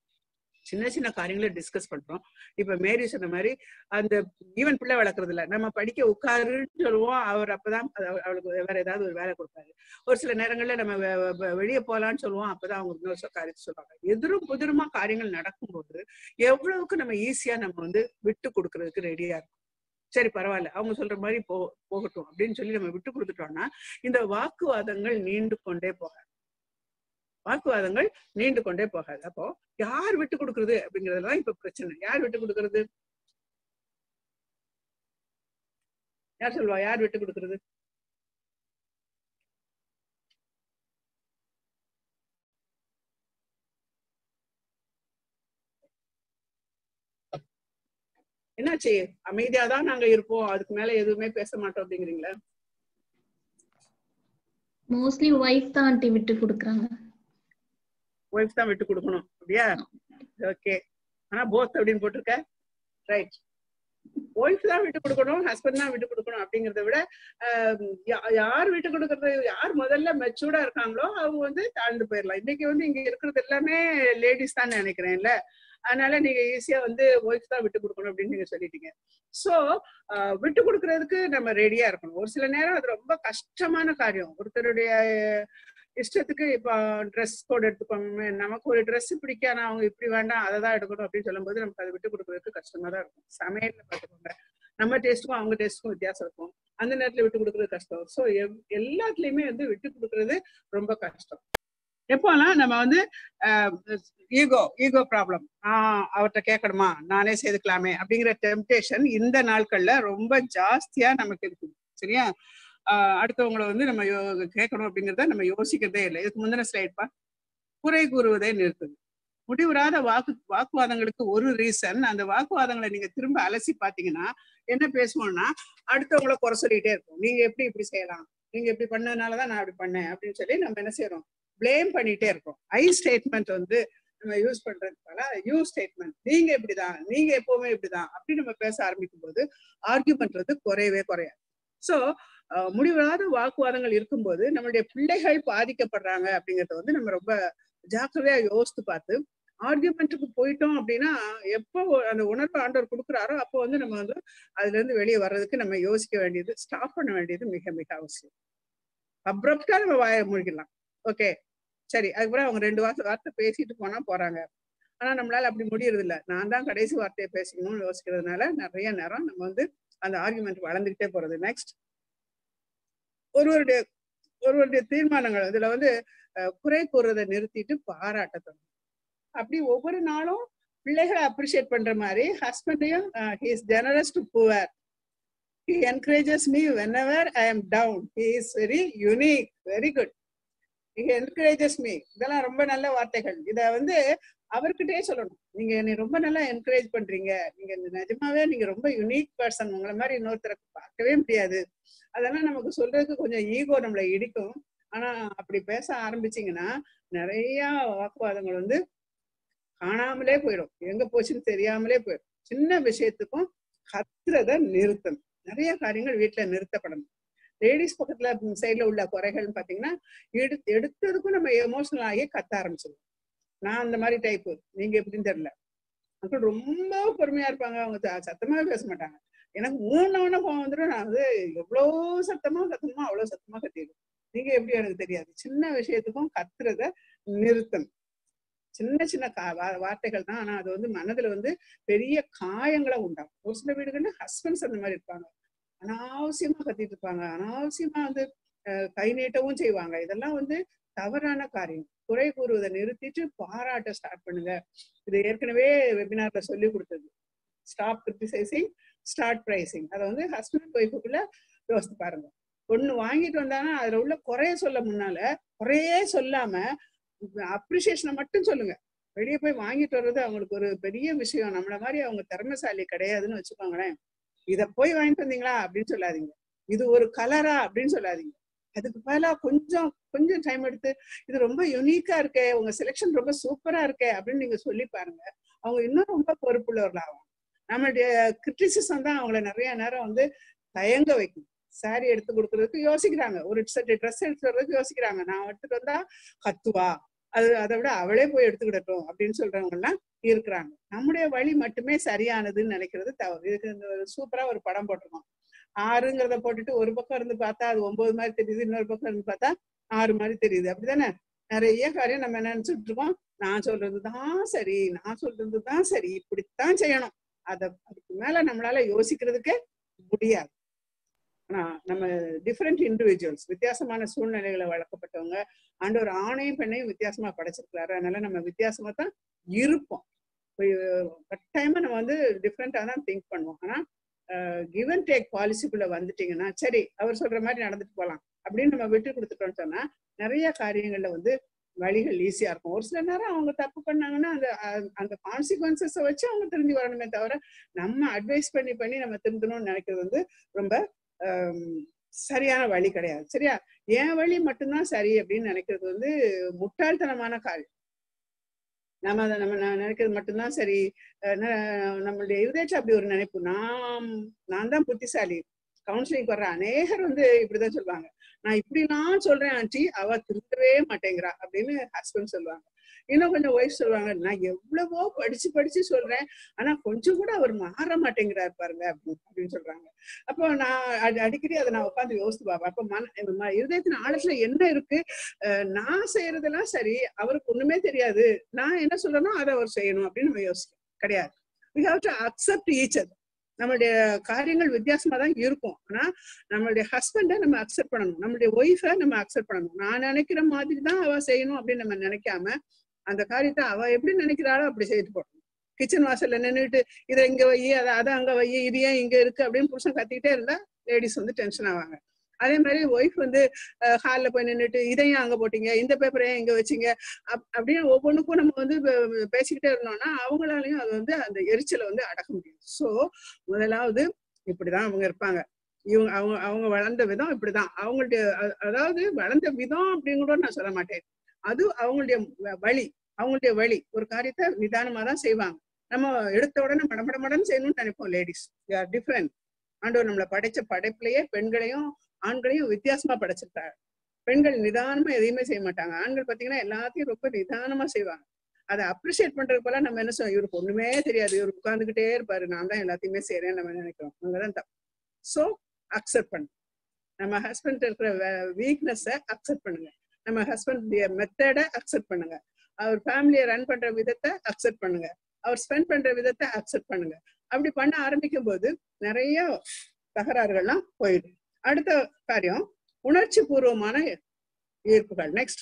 Speaker 1: சின்ன சின்ன காரியங்களை டிஸ்கஸ் பண்றோம் இப்ப மேரி சொன்ன மாதிரி அந்த ஈவன் பிள்ளை வளர்க்கறது இல்ல நம்ம படிக்க உட்காருன்னு சொல்லுவோம் அவர் அப்பதான் அவளுக்கு வேற ஏதாவது ஒரு வேலை கொடுப்பாரு ஒரு சில நேரங்கள்ல நம்ம வெளியே போலான்னு சொல்லுவோம் அப்பதான் அவங்க இன்னொரு காரியத்தை சொல்லுவாங்க எதிரும் புதிருமா காரியங்கள் நடக்கும்போது எவ்வளவுக்கு நம்ம ஈஸியா நம்ம வந்து விட்டு கொடுக்கறதுக்கு ரெடியா இருக்கும் சரி பரவாயில்ல அவங்க சொல்ற மாதிரி போ போகட்டும் அப்படின்னு சொல்லி நம்ம விட்டு கொடுத்துட்டோம்னா இந்த வாக்குவாதங்கள் நீண்டு கொண்டே போகாது வாக்குவாதங்கள் நீண்டு கொண்டே போகாது அப்போ யார் விட்டு கொடுக்கறது அப்படிங்கறதுலாம் இப்ப பிரச்சனை யார் விட்டு கொடுக்கறது யார் சொல்லுவா யார் விட்டு கொடுக்கறது என்னாச்சு அமைதியாதான் நாங்க இருப்போம் அதுக்கு மேல எதுவுமே பேச மாட்டோம் அப்படிங்கிறீங்களா
Speaker 2: மோஸ்ட்லி ஒய்ஃப் தான் ஆண்டி விட்டு கொடுக்குறாங்க
Speaker 1: ஒய்ஃப் தான் விட்டு கொடுக்கணும் அப்படியா ஓகே ஆனா போத் அப்படின்னு போட்டிருக்க ரைட் ஒய்ஃப் தான் விட்டு கொடுக்கணும் ஹஸ்பண்ட் தான் விட்டு கொடுக்கணும் அப்படிங்கறத விட யார் விட்டு கொடுக்கறது யார் முதல்ல மெச்சூர்டா இருக்காங்களோ அவங்க வந்து தாழ்ந்து போயிடலாம் இன்னைக்கு வந்து இங்க இருக்கிறது எல்லாமே லேடிஸ் தான் நினைக்கிறேன்ல அதனால நீங்க ஈஸியா வந்து ஒய்ஃப் தான் விட்டு கொடுக்கணும் அப்படின்னு நீங்க சொல்லிட்டீங்க சோ விட்டு கொடுக்கறதுக்கு நம்ம ரெடியா இருக்கணும் ஒரு சில நேரம் அது ரொம்ப கஷ்டமான காரியம் ஒருத்தருடைய இஷ்டத்துக்கு இப்போ ட்ரெஸ் கோட் எடுத்துக்கோங்க நமக்கு ஒரு ட்ரெஸ் பிடிக்காத அவங்க இப்படி வேண்டாம் அதை தான் எடுக்கணும் அப்படின்னு சொல்லும்போது நமக்கு அதை விட்டு கொடுக்கறதுக்கு கஷ்டமா தான் இருக்கும் சமையல்ல பார்த்துக்கோங்க நம்ம டேஸ்ட்டுக்கும் அவங்க டேஸ்ட்டுக்கும் வித்தியாசம் இருக்கும் அந்த நேரத்துல விட்டு கொடுக்கறது கஷ்டம் ஸோ எல்லாத்துலயுமே வந்து விட்டு கொடுக்கறது ரொம்ப கஷ்டம் எப்போலாம் நம்ம வந்து ஈகோ ஈகோ ப்ராப்ளம் ஆஹ் அவர்கிட்ட கேட்கணுமா நானே செய்துக்கலாமே அப்படிங்கிற டெம்டேஷன் இந்த நாட்கள்ல ரொம்ப ஜாஸ்தியா நமக்கு இருக்குது சரியா அடுத்தவங்களை வந்து நம்ம கேட்கணும் அப்படிங்கிறத நம்ம யோசிக்கிறதே இல்லை இதுக்கு முந்தின ஸ்லைட்பா குறை கூறுவதே நிறுத்துது முடிவுறாத வாக்கு வாக்குவாதங்களுக்கு ஒரு ரீசன் அந்த வாக்குவாதங்களை நீங்க திரும்ப அலசி பாத்தீங்கன்னா என்ன பேசுவோம்னா அடுத்தவங்களை குறை சொல்லிட்டே இருப்போம் நீங்க எப்படி இப்படி செய்யலாம் நீங்க இப்படி பண்ணதுனாலதான் நான் அப்படி பண்ணேன் அப்படின்னு சொல்லி நம்ம என்ன செய்யறோம் பிளேம் பண்ணிட்டே இருக்கோம் ஐ ஸ்டேட்மெண்ட் வந்து நம்ம யூஸ் பண்றதுனால யூ ஸ்டேட்மெண்ட் நீங்க இப்படிதான் நீங்க எப்பவுமே இப்படிதான் அப்படி நம்ம பேச ஆரம்பிக்கும் போது ஆர்கியூமெண்ட் வந்து குறையவே குறையாது சோ முடிவில்லாத வாக்குவாதங்கள் இருக்கும்போது நம்மளுடைய பிள்ளைகள் பாதிக்கப்படுறாங்க அப்படிங்கறத வந்து நம்ம ரொம்ப ஜாக்கிரதையா யோசித்து பார்த்து ஆர்கியூமெண்ட்டுக்கு போயிட்டோம் அப்படின்னா எப்போ அந்த உணர்வு ஆண்டவர் கொடுக்குறாரோ அப்போ வந்து நம்ம வந்து அதுல இருந்து வெளியே வர்றதுக்கு நம்ம யோசிக்க வேண்டியது ஸ்டாப் பண்ண வேண்டியது மிக மிக அவசியம் அப்ரப்டா நம்ம வாய மூழ்கிடலாம் ஓகே சரி அதுக்கப்புறம் அவங்க ரெண்டு வார்த்தை வார்த்தை பேசிட்டு போனா போறாங்க ஆனா நம்மளால அப்படி முடியறது இல்ல நான் தான் கடைசி வார்த்தையை பேசணும்னு யோசிக்கிறதுனால நிறைய நேரம் நம்ம வந்து அந்த ஆர்குமெண்ட் வளர்ந்துகிட்டே போறது நெக்ஸ்ட் ஒருவருடைய ஒருவருடைய தீர்மானங்கள் இதுல வந்து அஹ், குறை கூறுறதை நிறுத்திட்டு பாராட்ட தொடங்கும் அப்படி ஒவ்வொரு நாளும் பிள்ளைகளை அப்ரிஷியேட் பண்ற மாதிரி ஹஸ்பண்டையும் he is generous to poor he encourages me whenever I am down. He is very unique, very good. He encourages me. இதெல்லாம் ரொம்ப நல்ல வார்த்தைகள் இத வந்து அவர்கிட்டயே சொல்லணும் நீங்க என்னை ரொம்ப நல்லா என்கரேஜ் பண்றீங்க நீங்க நிஜமாவே நீங்க ரொம்ப யுனிக் பர்சன் உங்களை மாதிரி இன்னொருத்தரை பார்க்கவே முடியாது அதெல்லாம் நமக்கு சொல்றதுக்கு கொஞ்சம் ஈகோ நம்மளை இடிக்கும் ஆனா அப்படி பேச ஆரம்பிச்சீங்கன்னா நிறைய வாக்குவாதங்கள் வந்து காணாமலே போயிடும் எங்க போச்சுன்னு தெரியாமலே போயிடும் சின்ன விஷயத்துக்கும் கத்துறத நிறுத்தணும் நிறைய காரியங்கள் வீட்டுல நிறுத்தப்படணும் லேடிஸ் பக்கத்துல சைட்ல உள்ள குறைகள்னு பாத்தீங்கன்னா எடு எடுத்ததுக்கும் நம்ம எமோஷனல் ஆகி கத்த ஆரம்பிச்சிடும் நான் அந்த மாதிரி டைப்பு நீங்க எப்படின்னு தெரியல அப்புறம் ரொம்ப பொறுமையா இருப்பாங்க அவங்க ச- சத்தமாவே பேச மாட்டாங்க எனக்கு மூணவன கோவம் வந்துடும் நான் வந்து எவ்வளவு சத்தமா கத்தணுமோ அவ்வளவு சத்தமா கத்திடும் நீங்க எப்படி எனக்கு தெரியாது சின்ன விஷயத்துக்கும் கத்துறத நிறுத்தணும் சின்ன சின்ன கா வா- வார்த்தைகள் தான் ஆனா அது வந்து மனதுல வந்து பெரிய காயங்களை உண்டாகும் ஒரு சில வீடுகள்ல ஹஸ்பண்ட்ஸ் அந்த மாதிரி இருப்பாங்க அனாவசியமா கத்திட்டு இருப்பாங்க அனாவசியமா வந்து அஹ், கை நீட்டவும் செய்வாங்க இதெல்லாம் வந்து தவறான காரியம் குறை கூறுவதை நிறுத்திட்டு பாராட்ட ஸ்டார்ட் பண்ணுங்க இது ஏற்கனவே வெபினார்ல சொல்லி கொடுத்தது ஸ்டாப் கிரிட்டிசைசிங் ஸ்டார்ட் பிரைசிங் அதை வந்து ஹஸ்பண்ட் ஒய்ஃபுக்குள்ள யோசித்து பாருங்க ஒண்ணு வாங்கிட்டு வந்தாங்கன்னா அதுல உள்ள குறைய சொல்ல முன்னால குறையே சொல்லாம அப்ரிசியேஷனை மட்டும் சொல்லுங்க வெளியே போய் வாங்கிட்டு வர்றது அவங்களுக்கு ஒரு பெரிய விஷயம் நம்மள மாதிரி அவங்க திறமைசாலி கிடையாதுன்னு வச்சுக்கோங்களேன் இத போய் வாங்கிட்டு வந்தீங்களா அப்படின்னு சொல்லாதீங்க இது ஒரு கலரா அப்படின்னு சொல்லாதீங்க அதுக்கு பதிலா கொஞ்சம் கொஞ்சம் டைம் எடுத்து இது ரொம்ப யூனிக்கா இருக்கே உங்க செலெக்ஷன் ரொம்ப சூப்பரா இருக்கே அப்படின்னு நீங்க சொல்லி பாருங்க அவங்க இன்னும் ரொம்ப பொறுப்புள்ளவர்களாகும் நம்மளுடைய கிரிட்டிசிசம் தான் அவங்கள நிறைய நேரம் வந்து தயங்க வைக்கும் சாரி எடுத்து கொடுக்கறதுக்கு யோசிக்கிறாங்க ஒரு செட் ட்ரெஸ் எடுத்து வர்றதுக்கு யோசிக்கிறாங்க நான் எடுத்துட்டு வந்தா கத்துவா அது அதை விட அவளே போய் எடுத்துக்கிடட்டும் அப்படின்னு சொல்றவங்க எல்லாம் இருக்கிறாங்க நம்முடைய வழி மட்டுமே சரியானதுன்னு நினைக்கிறது தவறு இதுக்கு இந்த சூப்பரா ஒரு படம் போட்டிருக்கோம் ஆறுங்கிறத போட்டுட்டு ஒரு பக்கம் இருந்து பார்த்தா அது ஒன்பது மாதிரி தெரியுது இன்னொரு பக்கம் இருந்து பார்த்தா ஆறு மாதிரி தெரியுது அப்படிதானே நிறைய காரியம் நம்ம என்ன நினைச்சிட்டு இருக்கோம் நான் சொல்றதுதான் சரி நான் சொல்றதுதான் சரி இப்படித்தான் செய்யணும் அத அதுக்கு மேல நம்மளால யோசிக்கிறதுக்கே முடியாது ஆனா நம்ம டிஃப்ரெண்ட் இண்டிவிஜுவல்ஸ் வித்தியாசமான சூழ்நிலைகளை வளர்க்கப்பட்டவங்க ஆண்டு ஒரு ஆணையும் பெண்ணையும் வித்தியாசமா படைச்சிருக்கிறாரு அதனால நம்ம வித்தியாசமா தான் இருப்போம் இப்ப கட்டாயமா நம்ம வந்து டிஃப்ரெண்டா தான் திங்க் பண்ணுவோம் ஆனா கிவ் அண்ட் டேக் பாலிசிக்குள்ள வந்துட்டீங்கன்னா சரி அவர் சொல்ற மாதிரி நடந்துட்டு போலாம் அப்படின்னு நம்ம விட்டு கொடுத்துட்டோம்னு சொன்னா நிறைய காரியங்கள்ல வந்து வழிகள் ஈஸியா இருக்கும் ஒரு சில நேரம் அவங்க தப்பு பண்ணாங்கன்னா அந்த அ- அந்த கான்சிக்வன்சஸ வச்சு அவங்க திருந்தி வரணுமே தவிர நம்ம அட்வைஸ் பண்ணி பண்ணி நம்ம திருந்தணும்னு நினைக்கிறது வந்து ரொம்ப ஆம், சரியான வழி கிடையாது சரியா என் வழி மட்டும்தான் சரி அப்படின்னு நினைக்கிறது வந்து முட்டாள்தனமான காரியம் நம்ம அதை நம்ம ந- நினைக்கிறது மட்டும்தான் சரி அஹ் ந- நம்மளுடைய இருதயத்துல அப்படி ஒரு நினைப்பு நான் நான் தான் புத்திசாலி கவுன்சிலிங் வர்ற அநேகர் வந்து இப்படிதான் சொல்லுவாங்க நான் இப்படிலாம் சொல்றேன் ஆண்டி அவ திருந்தவே மாட்டேங்கிறா அப்படின்னு ஹஸ்பண்ட் சொல்லுவாங்க இன்னும் கொஞ்சம் ஒய்ஃப் சொல்லுவாங்க நான் எவ்வளவோ படிச்சு படிச்சு சொல்றேன் ஆனா கொஞ்சம் கூட அவர் மாற மாட்டேங்கிறாரு பாருங்க அப்படின்னு அப்படின்னு சொல்றாங்க அப்போ நான் அடி- அடிக்கடி அதை நான் உட்காந்து யோசித்து பார்ப்பேன் அப்ப மன ம- இருதயத்தின் ஆழத்துல என்ன இருக்கு அஹ் நான் செய்யறதெல்லாம் சரி அவருக்கு ஒண்ணுமே தெரியாது நான் என்ன சொல்றேனோ அதை அவர் செய்யணும் அப்படின்னு நம்ம யோசிக்கணும் கிடையாது we have to accept each other நம்மளுடைய காரியங்கள் வித்தியாசமா தான் இருக்கும் ஆனா நம்மளுடைய ஹஸ்பண்டை நம்ம அக்செப்ட் பண்ணணும் நம்மளுடைய ஒய்ஃபை நம்ம அக்செப்ட் பண்ணணும் நான் நினைக்கிற மாதிரி தான் அவ செய்யணும் அப்படின்னு நம்ம நினைக்காம அந்த காரியத்தை அவ எப்படி நினைக்கிறாளோ அப்படி செய்து போடணும் கிச்சன் வாசல்ல நின்னுட்டு இதை இங்க வை அதை அதை அங்க வை இது ஏன் இங்க இருக்கு அப்படின்னு புருஷன் கத்திக்கிட்டே இருந்தா லேடிஸ் வந்து டென்ஷன் ஆவாங்க அதே மாதிரி ஒய்ஃப் வந்து ஹால்ல போய் நின்னுட்டு இதையும் அங்க போட்டீங்க இந்த பேப்பரை ஏன் இங்க வச்சீங்க அப்- அப்படின்னு ஒவ்வொன்றுக்கும் நம்ம வந்து பே- பேசிக்கிட்டே இருந்தோம்னா அவங்களாலையும் அது வந்து அந்த எரிச்சலை வந்து அடக்க முடியும் சோ முதலாவது இப்படிதான் அவங்க இருப்பாங்க இவங்க அவங்க அவங்க வளர்ந்த விதம் இப்படிதான் அவங்களுடைய அ- அதாவது வளர்ந்த விதம் அப்படின்னு கூட நான் சொல்ல மாட்டேன் அது அவங்களுடைய வ- வழி அவங்களுடைய வழி ஒரு காரியத்தை நிதானமா தான் செய்வாங்க நம்ம எடுத்த உடனே மடமடமடன்னு செய்யணும்னு நினைப்போம் லேடிஸ் ஆர் டிஃப்ரெண்ட் ஆண்டவர் நம்மளை படைச்ச படைப்புலயே பெண்களையும் ஆண்களையும் வித்தியாசமா படைச்சிருக்காரு பெண்கள் நிதானமா எதையுமே செய்ய மாட்டாங்க ஆண்கள் பாத்தீங்கன்னா எல்லாத்தையும் ரொம்ப நிதானமா செய்வாங்க அதை அப்ரிஷியேட் பண்றது போல நம்ம என்ன சொல்லுவோம் இவருக்கு ஒண்ணுமே தெரியாது இவர் உட்கார்ந்துகிட்டே இருப்பாரு நான் தான் எல்லாத்தையுமே செய்யறேன்னு நம்ம நினைக்கிறோம் அங்கதான் தப்பு சோ அக்செப்ட் பண்ணு நம்ம ஹஸ்பண்ட் இருக்கிற வீக்னஸ அக்செப்ட் பண்ணுங்க நம்ம ஹஸ்பண்ட் மெத்தடை அக்செப்ட் பண்ணுங்க அவர் ஃபேமிலியை ரன் பண்ற விதத்தை அக்செப்ட் பண்ணுங்க அவர் ஸ்பெண்ட் பண்ற விதத்தை அக்செப்ட் பண்ணுங்க அப்படி பண்ண ஆரம்பிக்கும் போது நிறைய தகராறுகள்லாம் போயிடும் அடுத்த காரியம் உணர்ச்சி பூர்வமான ஈர்ப்புகள் நெக்ஸ்ட்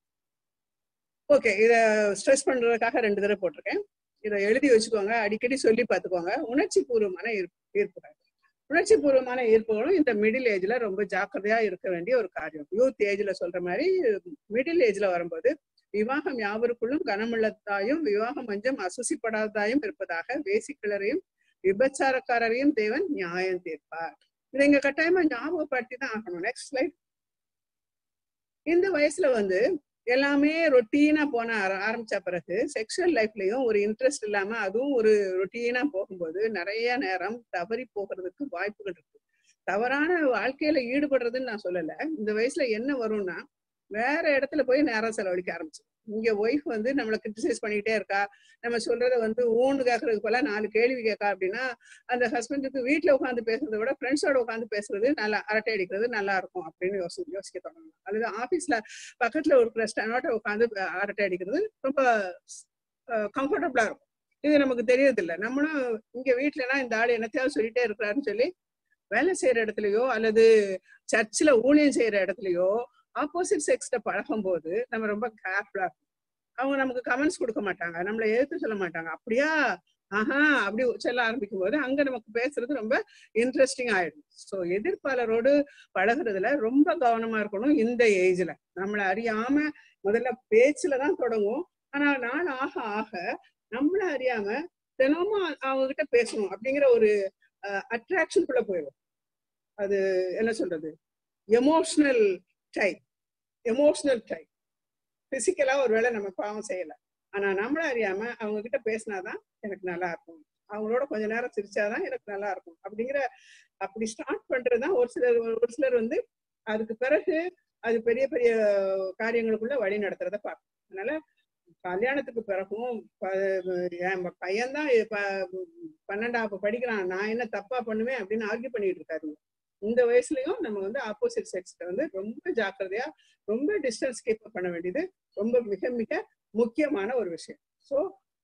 Speaker 1: ஓகே இத ஸ்ட்ரெஸ் பண்றதுக்காக ரெண்டு தடவை போட்டிருக்கேன் இதை எழுதி வச்சுக்கோங்க அடிக்கடி சொல்லி பார்த்துக்கோங்க உணர்ச்சி பூர்வமான ஈர்ப்பு ஈர்ப்புகள் உணர்ச்சி பூர்வமான ஈர்ப்புகளும் இந்த மிடில் ஏஜ்ல ரொம்ப ஜாக்கிரதையா இருக்க வேண்டிய ஒரு காரியம் யூத் ஏஜ்ல சொல்ற மாதிரி மிடில் ஏஜ்ல வரும்போது விவாகம் யாவருக்குள்ளும் கனமுள்ளதாயும் விவாகம் மஞ்சம் அசுசிப்படாததாயும் இருப்பதாக வேசிக்கிளரையும் விபச்சாரக்காரரையும் தேவன் நியாயம் தீர்ப்பார் இதை இங்க கட்டாயமா ஞாபகப்படுத்தி தான் ஆகணும் நெக்ஸ்ட் ஸ்லைட் இந்த வயசுல வந்து எல்லாமே ரொட்டீனா போன ஆர- ஆரம்பிச்ச பிறகு செக்ஷுவல் லைஃப்லயும் ஒரு இன்ட்ரெஸ்ட் இல்லாம அதுவும் ஒரு ரொட்டீனா போகும்போது நிறைய நேரம் தவறி போகிறதுக்கு வாய்ப்புகள் இருக்கு தவறான வாழ்க்கையில ஈடுபடுறதுன்னு நான் சொல்லல இந்த வயசுல என்ன வரும்னா வேற இடத்துல போய் நேரம் செலவழிக்க ஆரம்பிச்சு இங்க ஒய்ஃப் வந்து நம்மளை கிரிட்டிசைஸ் பண்ணிக்கிட்டே இருக்கா நம்ம சொல்றத வந்து ஊன்னு கேட்கறதுக்கு போல நாலு கேள்வி கேட்கா அப்படின்னா அந்த ஹஸ்பண்டுக்கு வீட்டுல உட்காந்து பேசுறதை விட ஃப்ரெண்ட்ஸோட உட்காந்து பேசுறது நல்லா அரட்டை அடிக்கிறது நல்லா இருக்கும் அப்படின்னு யோசி யோசிக்க தொடங்கணும் அல்லது ஆபீஸ்ல பக்கத்துல ஒரு ஸ்டனோட்ட உட்காந்து அரட்டை அடிக்கிறது ரொம்ப கம்ஃபர்டபுளா இருக்கும் இது நமக்கு தெரியறது இல்ல நம்மளும் இங்க வீட்டுலனா இந்த ஆள் என்னத்தையாவது சொல்லிட்டே இருக்கிறாருன்னு சொல்லி வேலை செய்யற இடத்துலயோ அல்லது சர்ச்சில் ஊழியம் செய்யற இடத்துலயோ ஆப்போசிட் செக்ஸ்ட பழகும் போது நம்ம ரொம்ப கேர்ஃபுல்லா இருக்கும் அவங்க நமக்கு கமெண்ட்ஸ் கொடுக்க மாட்டாங்க நம்மளை எதிர்த்து சொல்ல மாட்டாங்க அப்படியா ஆஹா அப்படி சொல்ல ஆரம்பிக்கும் போது அங்க நமக்கு பேசுறது ரொம்ப இன்ட்ரெஸ்டிங் ஆயிடும் ஸோ எதிர்ப்பாளரோடு பழகுறதுல ரொம்ப கவனமா இருக்கணும் இந்த ஏஜ்ல நம்மளை அறியாம முதல்ல பேச்சுல தான் தொடங்கும் ஆனா நாள் ஆக ஆக நம்மள அறியாம தினமும் அவங்க கிட்ட பேசணும் அப்படிங்கிற ஒரு அட்ராக்ஷனுக்குள்ள போயிடும் அது என்ன சொல்றது எமோஷனல் டைப் எமோஷனல் டைப் பிசிக்கலா ஒருவேளை நம்ம பாவம் செய்யல ஆனா நம்மள அறியாம அவங்க கிட்ட பேசினாதான் எனக்கு நல்லா இருக்கும் அவங்களோட கொஞ்ச நேரம் சிரிச்சாதான் எனக்கு நல்லா இருக்கும் அப்படிங்கிற அப்படி ஸ்டார்ட் பண்றதுதான் ஒரு சிலர் ஒரு சிலர் வந்து அதுக்கு பிறகு அது பெரிய பெரிய காரியங்களுக்குள்ள வழி நடத்துறத பார்க்கும் அதனால கல்யாணத்துக்கு பிறகும் ப- என் பையன்தான் ப- பன்னெண்டாவது படிக்கிறான் நான் என்ன தப்பா பண்ணுவேன் அப்படின்னு ஆர்கியூ பண்ணிட்டு இருக்காரு இந்த வயசுலயும் நம்ம வந்து ஆப்போசிட் செக்ஸ்ல வந்து ரொம்ப ஜாக்கிரதையா ரொம்ப டிஸ்டன்ஸ் கீப் பண்ண வேண்டியது ரொம்ப மிக மிக முக்கியமான ஒரு விஷயம் ஸோ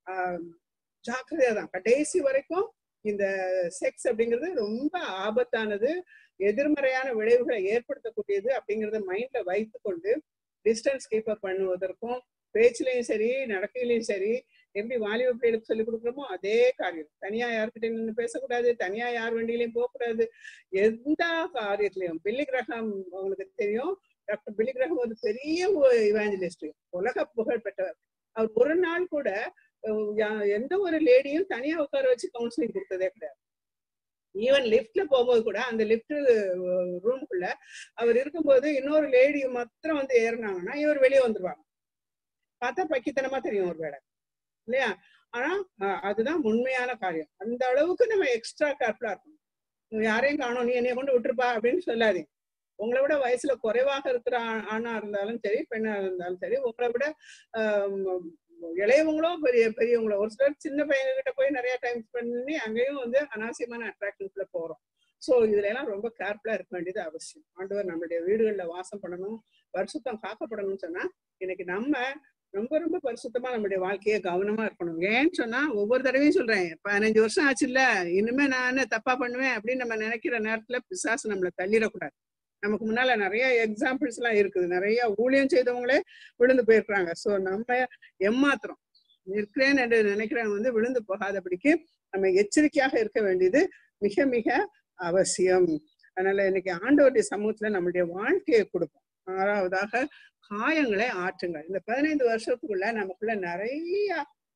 Speaker 1: ஜாக்கிரதையா தான் கடைசி வரைக்கும் இந்த செக்ஸ் அப்படிங்கிறது ரொம்ப ஆபத்தானது எதிர்மறையான விளைவுகளை ஏற்படுத்தக்கூடியது அப்படிங்கறத மைண்ட்ல வைத்து கொண்டு டிஸ்டன்ஸ் கீப் அப் பண்ணுவதற்கும் பேச்சுலயும் சரி நடக்கையிலயும் சரி எப்படி வாலிப பிள்ளைகளுக்கு சொல்லிக் கொடுக்குறோமோ அதே காரியம் தனியா யார்கிட்ட நின்று பேசக்கூடாது தனியா யார் வண்டியிலையும் போகக்கூடாது எந்த காரியத்திலையும் பில்லி கிரகம் அவங்களுக்கு தெரியும் டாக்டர் பில்லி கிரகம் ஒரு பெரிய இவாஞ்சலிஸ்ட் உலக புகழ் பெற்றவர் அவர் ஒரு நாள் கூட அஹ், யா- எந்த ஒரு லேடியும் தனியா உட்கார வச்சு கவுன்சிலிங் கொடுத்ததே கிடையாது ஈவன் லிஃப்ட்ல போகும்போது கூட அந்த லிஃப்ட் ரூம்குள்ள அவர் இருக்கும்போது இன்னொரு லேடி மாத்திரம் வந்து ஏறினாங்கன்னா இவர் வெளியே வந்துருவாங்க பார்த்தா பக்கித்தனமா தெரியும் ஒரு வேலை இல்லையா ஆனா அஹ், அதுதான் உண்மையான காரியம் அந்த அளவுக்கு நம்ம எக்ஸ்ட்ரா கேர்ஃபுல்லா இருக்கணும் நீ யாரையும் காணோம் நீ என்னைய கொண்டு விட்டுருப்பா அப்படின்னு சொல்லாதீங்க உங்களை விட வயசுல குறைவாக இருக்கிற ஆ- ஆணா இருந்தாலும் சரி பெண்ணா இருந்தாலும் சரி உங்களை விட ஆஹ், இளையவங்களோ பெரிய பெரியவங்களோ ஒரு சிலர் சின்ன பையங்க கிட்ட போய் நிறைய டைம் ஸ்பெண்ட் பண்ணி அங்கேயும் வந்து அனாவசியமான அட்ராக்ஷன்ஸ்ல போறோம் சோ இதுல எல்லாம் ரொம்ப கேர்ஃபுல்லா இருக்க வேண்டியது அவசியம் ஆண்டவர் நம்மளுடைய வீடுகள்ல வாசம் பண்ணணும் பரிசுத்தம் காக்கப்படணும்னு சொன்னா இன்னைக்கு நம்ம ரொம்ப ரொம்ப பரிசுத்தமா நம்மளுடைய வாழ்க்கையை கவனமா இருக்கணும் ஏன்னு சொன்னா ஒவ்வொரு தடவையும் சொல்றேன் பதினஞ்சு வருஷம் ஆச்சு இல்ல இனிமே நான் என்ன தப்பா பண்ணுவேன் அப்படின்னு நம்ம நினைக்கிற நேரத்துல பிசாசு நம்மளை தள்ளிடக்கூடாது நமக்கு முன்னால நிறைய எக்ஸாம்பிள்ஸ் எல்லாம் இருக்குது நிறைய ஊழியம் செய்தவங்களே விழுந்து போயிருக்கிறாங்க சோ நம்ம ஏமாத்திரம் இருக்கிறேன் என்று நினைக்கிறவங்க வந்து விழுந்து போகாதபடிக்கு நம்ம எச்சரிக்கையாக இருக்க வேண்டியது மிக மிக அவசியம் அதனால இன்னைக்கு ஆண்டவருடைய சமூகத்துல நம்மளுடைய வாழ்க்கையை கொடுப்போம் ஆறாவதாக காயங்களை ஆற்றுங்கள் இந்த பதினைந்து வருஷத்துக்குள்ள நமக்குள்ள நிறைய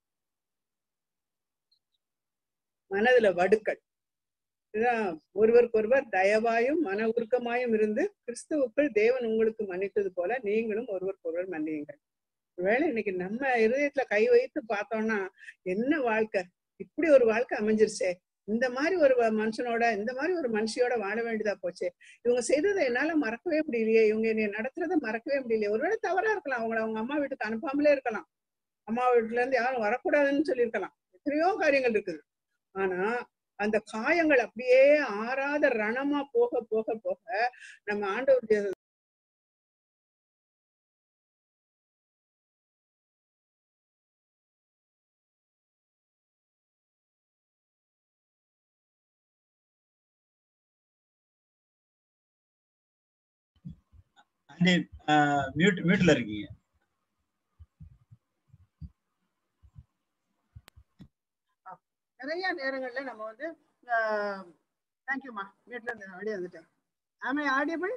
Speaker 1: மனதுல வடுக்கள் இதுதான் ஒருவருக்கொருவர் தயவாயும் மன உருக்கமாயும் இருந்து கிறிஸ்துவுக்குள் தேவன் உங்களுக்கு மன்னித்தது போல நீங்களும் ஒருவருக்கொருவர் மன்னியுங்கள் ஒருவேளை இன்னைக்கு நம்ம இருதயத்துல கை வைத்து பார்த்தோம்னா என்ன வாழ்க்கை இப்படி ஒரு வாழ்க்கை அமைஞ்சிருச்சே இந்த மாதிரி ஒரு வ- மனுஷனோட இந்த மாதிரி ஒரு மனுஷியோட வாழ வேண்டியதா போச்சே இவங்க செய்ததை என்னால மறக்கவே முடியலையே இவங்க என்னை நடத்துறதை மறக்கவே முடியலையே ஒருவேளை தவறா இருக்கலாம் அவங்கள அவங்க அம்மா வீட்டுக்கு அனுப்பாமலே இருக்கலாம் அம்மா வீட்டுல இருந்து யாரும் வரக்கூடாதுன்னு சொல்லியிருக்கலாம் எத்தனையோ காரியங்கள் இருக்குது ஆனா அந்த காயங்கள் அப்படியே ஆறாத ரணமா போக போக போக நம்ம ஆண்டவருடைய
Speaker 3: ஆண்டி மியூட் மியூட்ல இருக்கீங்க
Speaker 1: நிறைய நேரங்கள்ல நம்ம வந்து தேங்க்யூமா வீட்டுல இருந்து வெளியே வந்துட்டேன் ஆமா ஆடியபிள்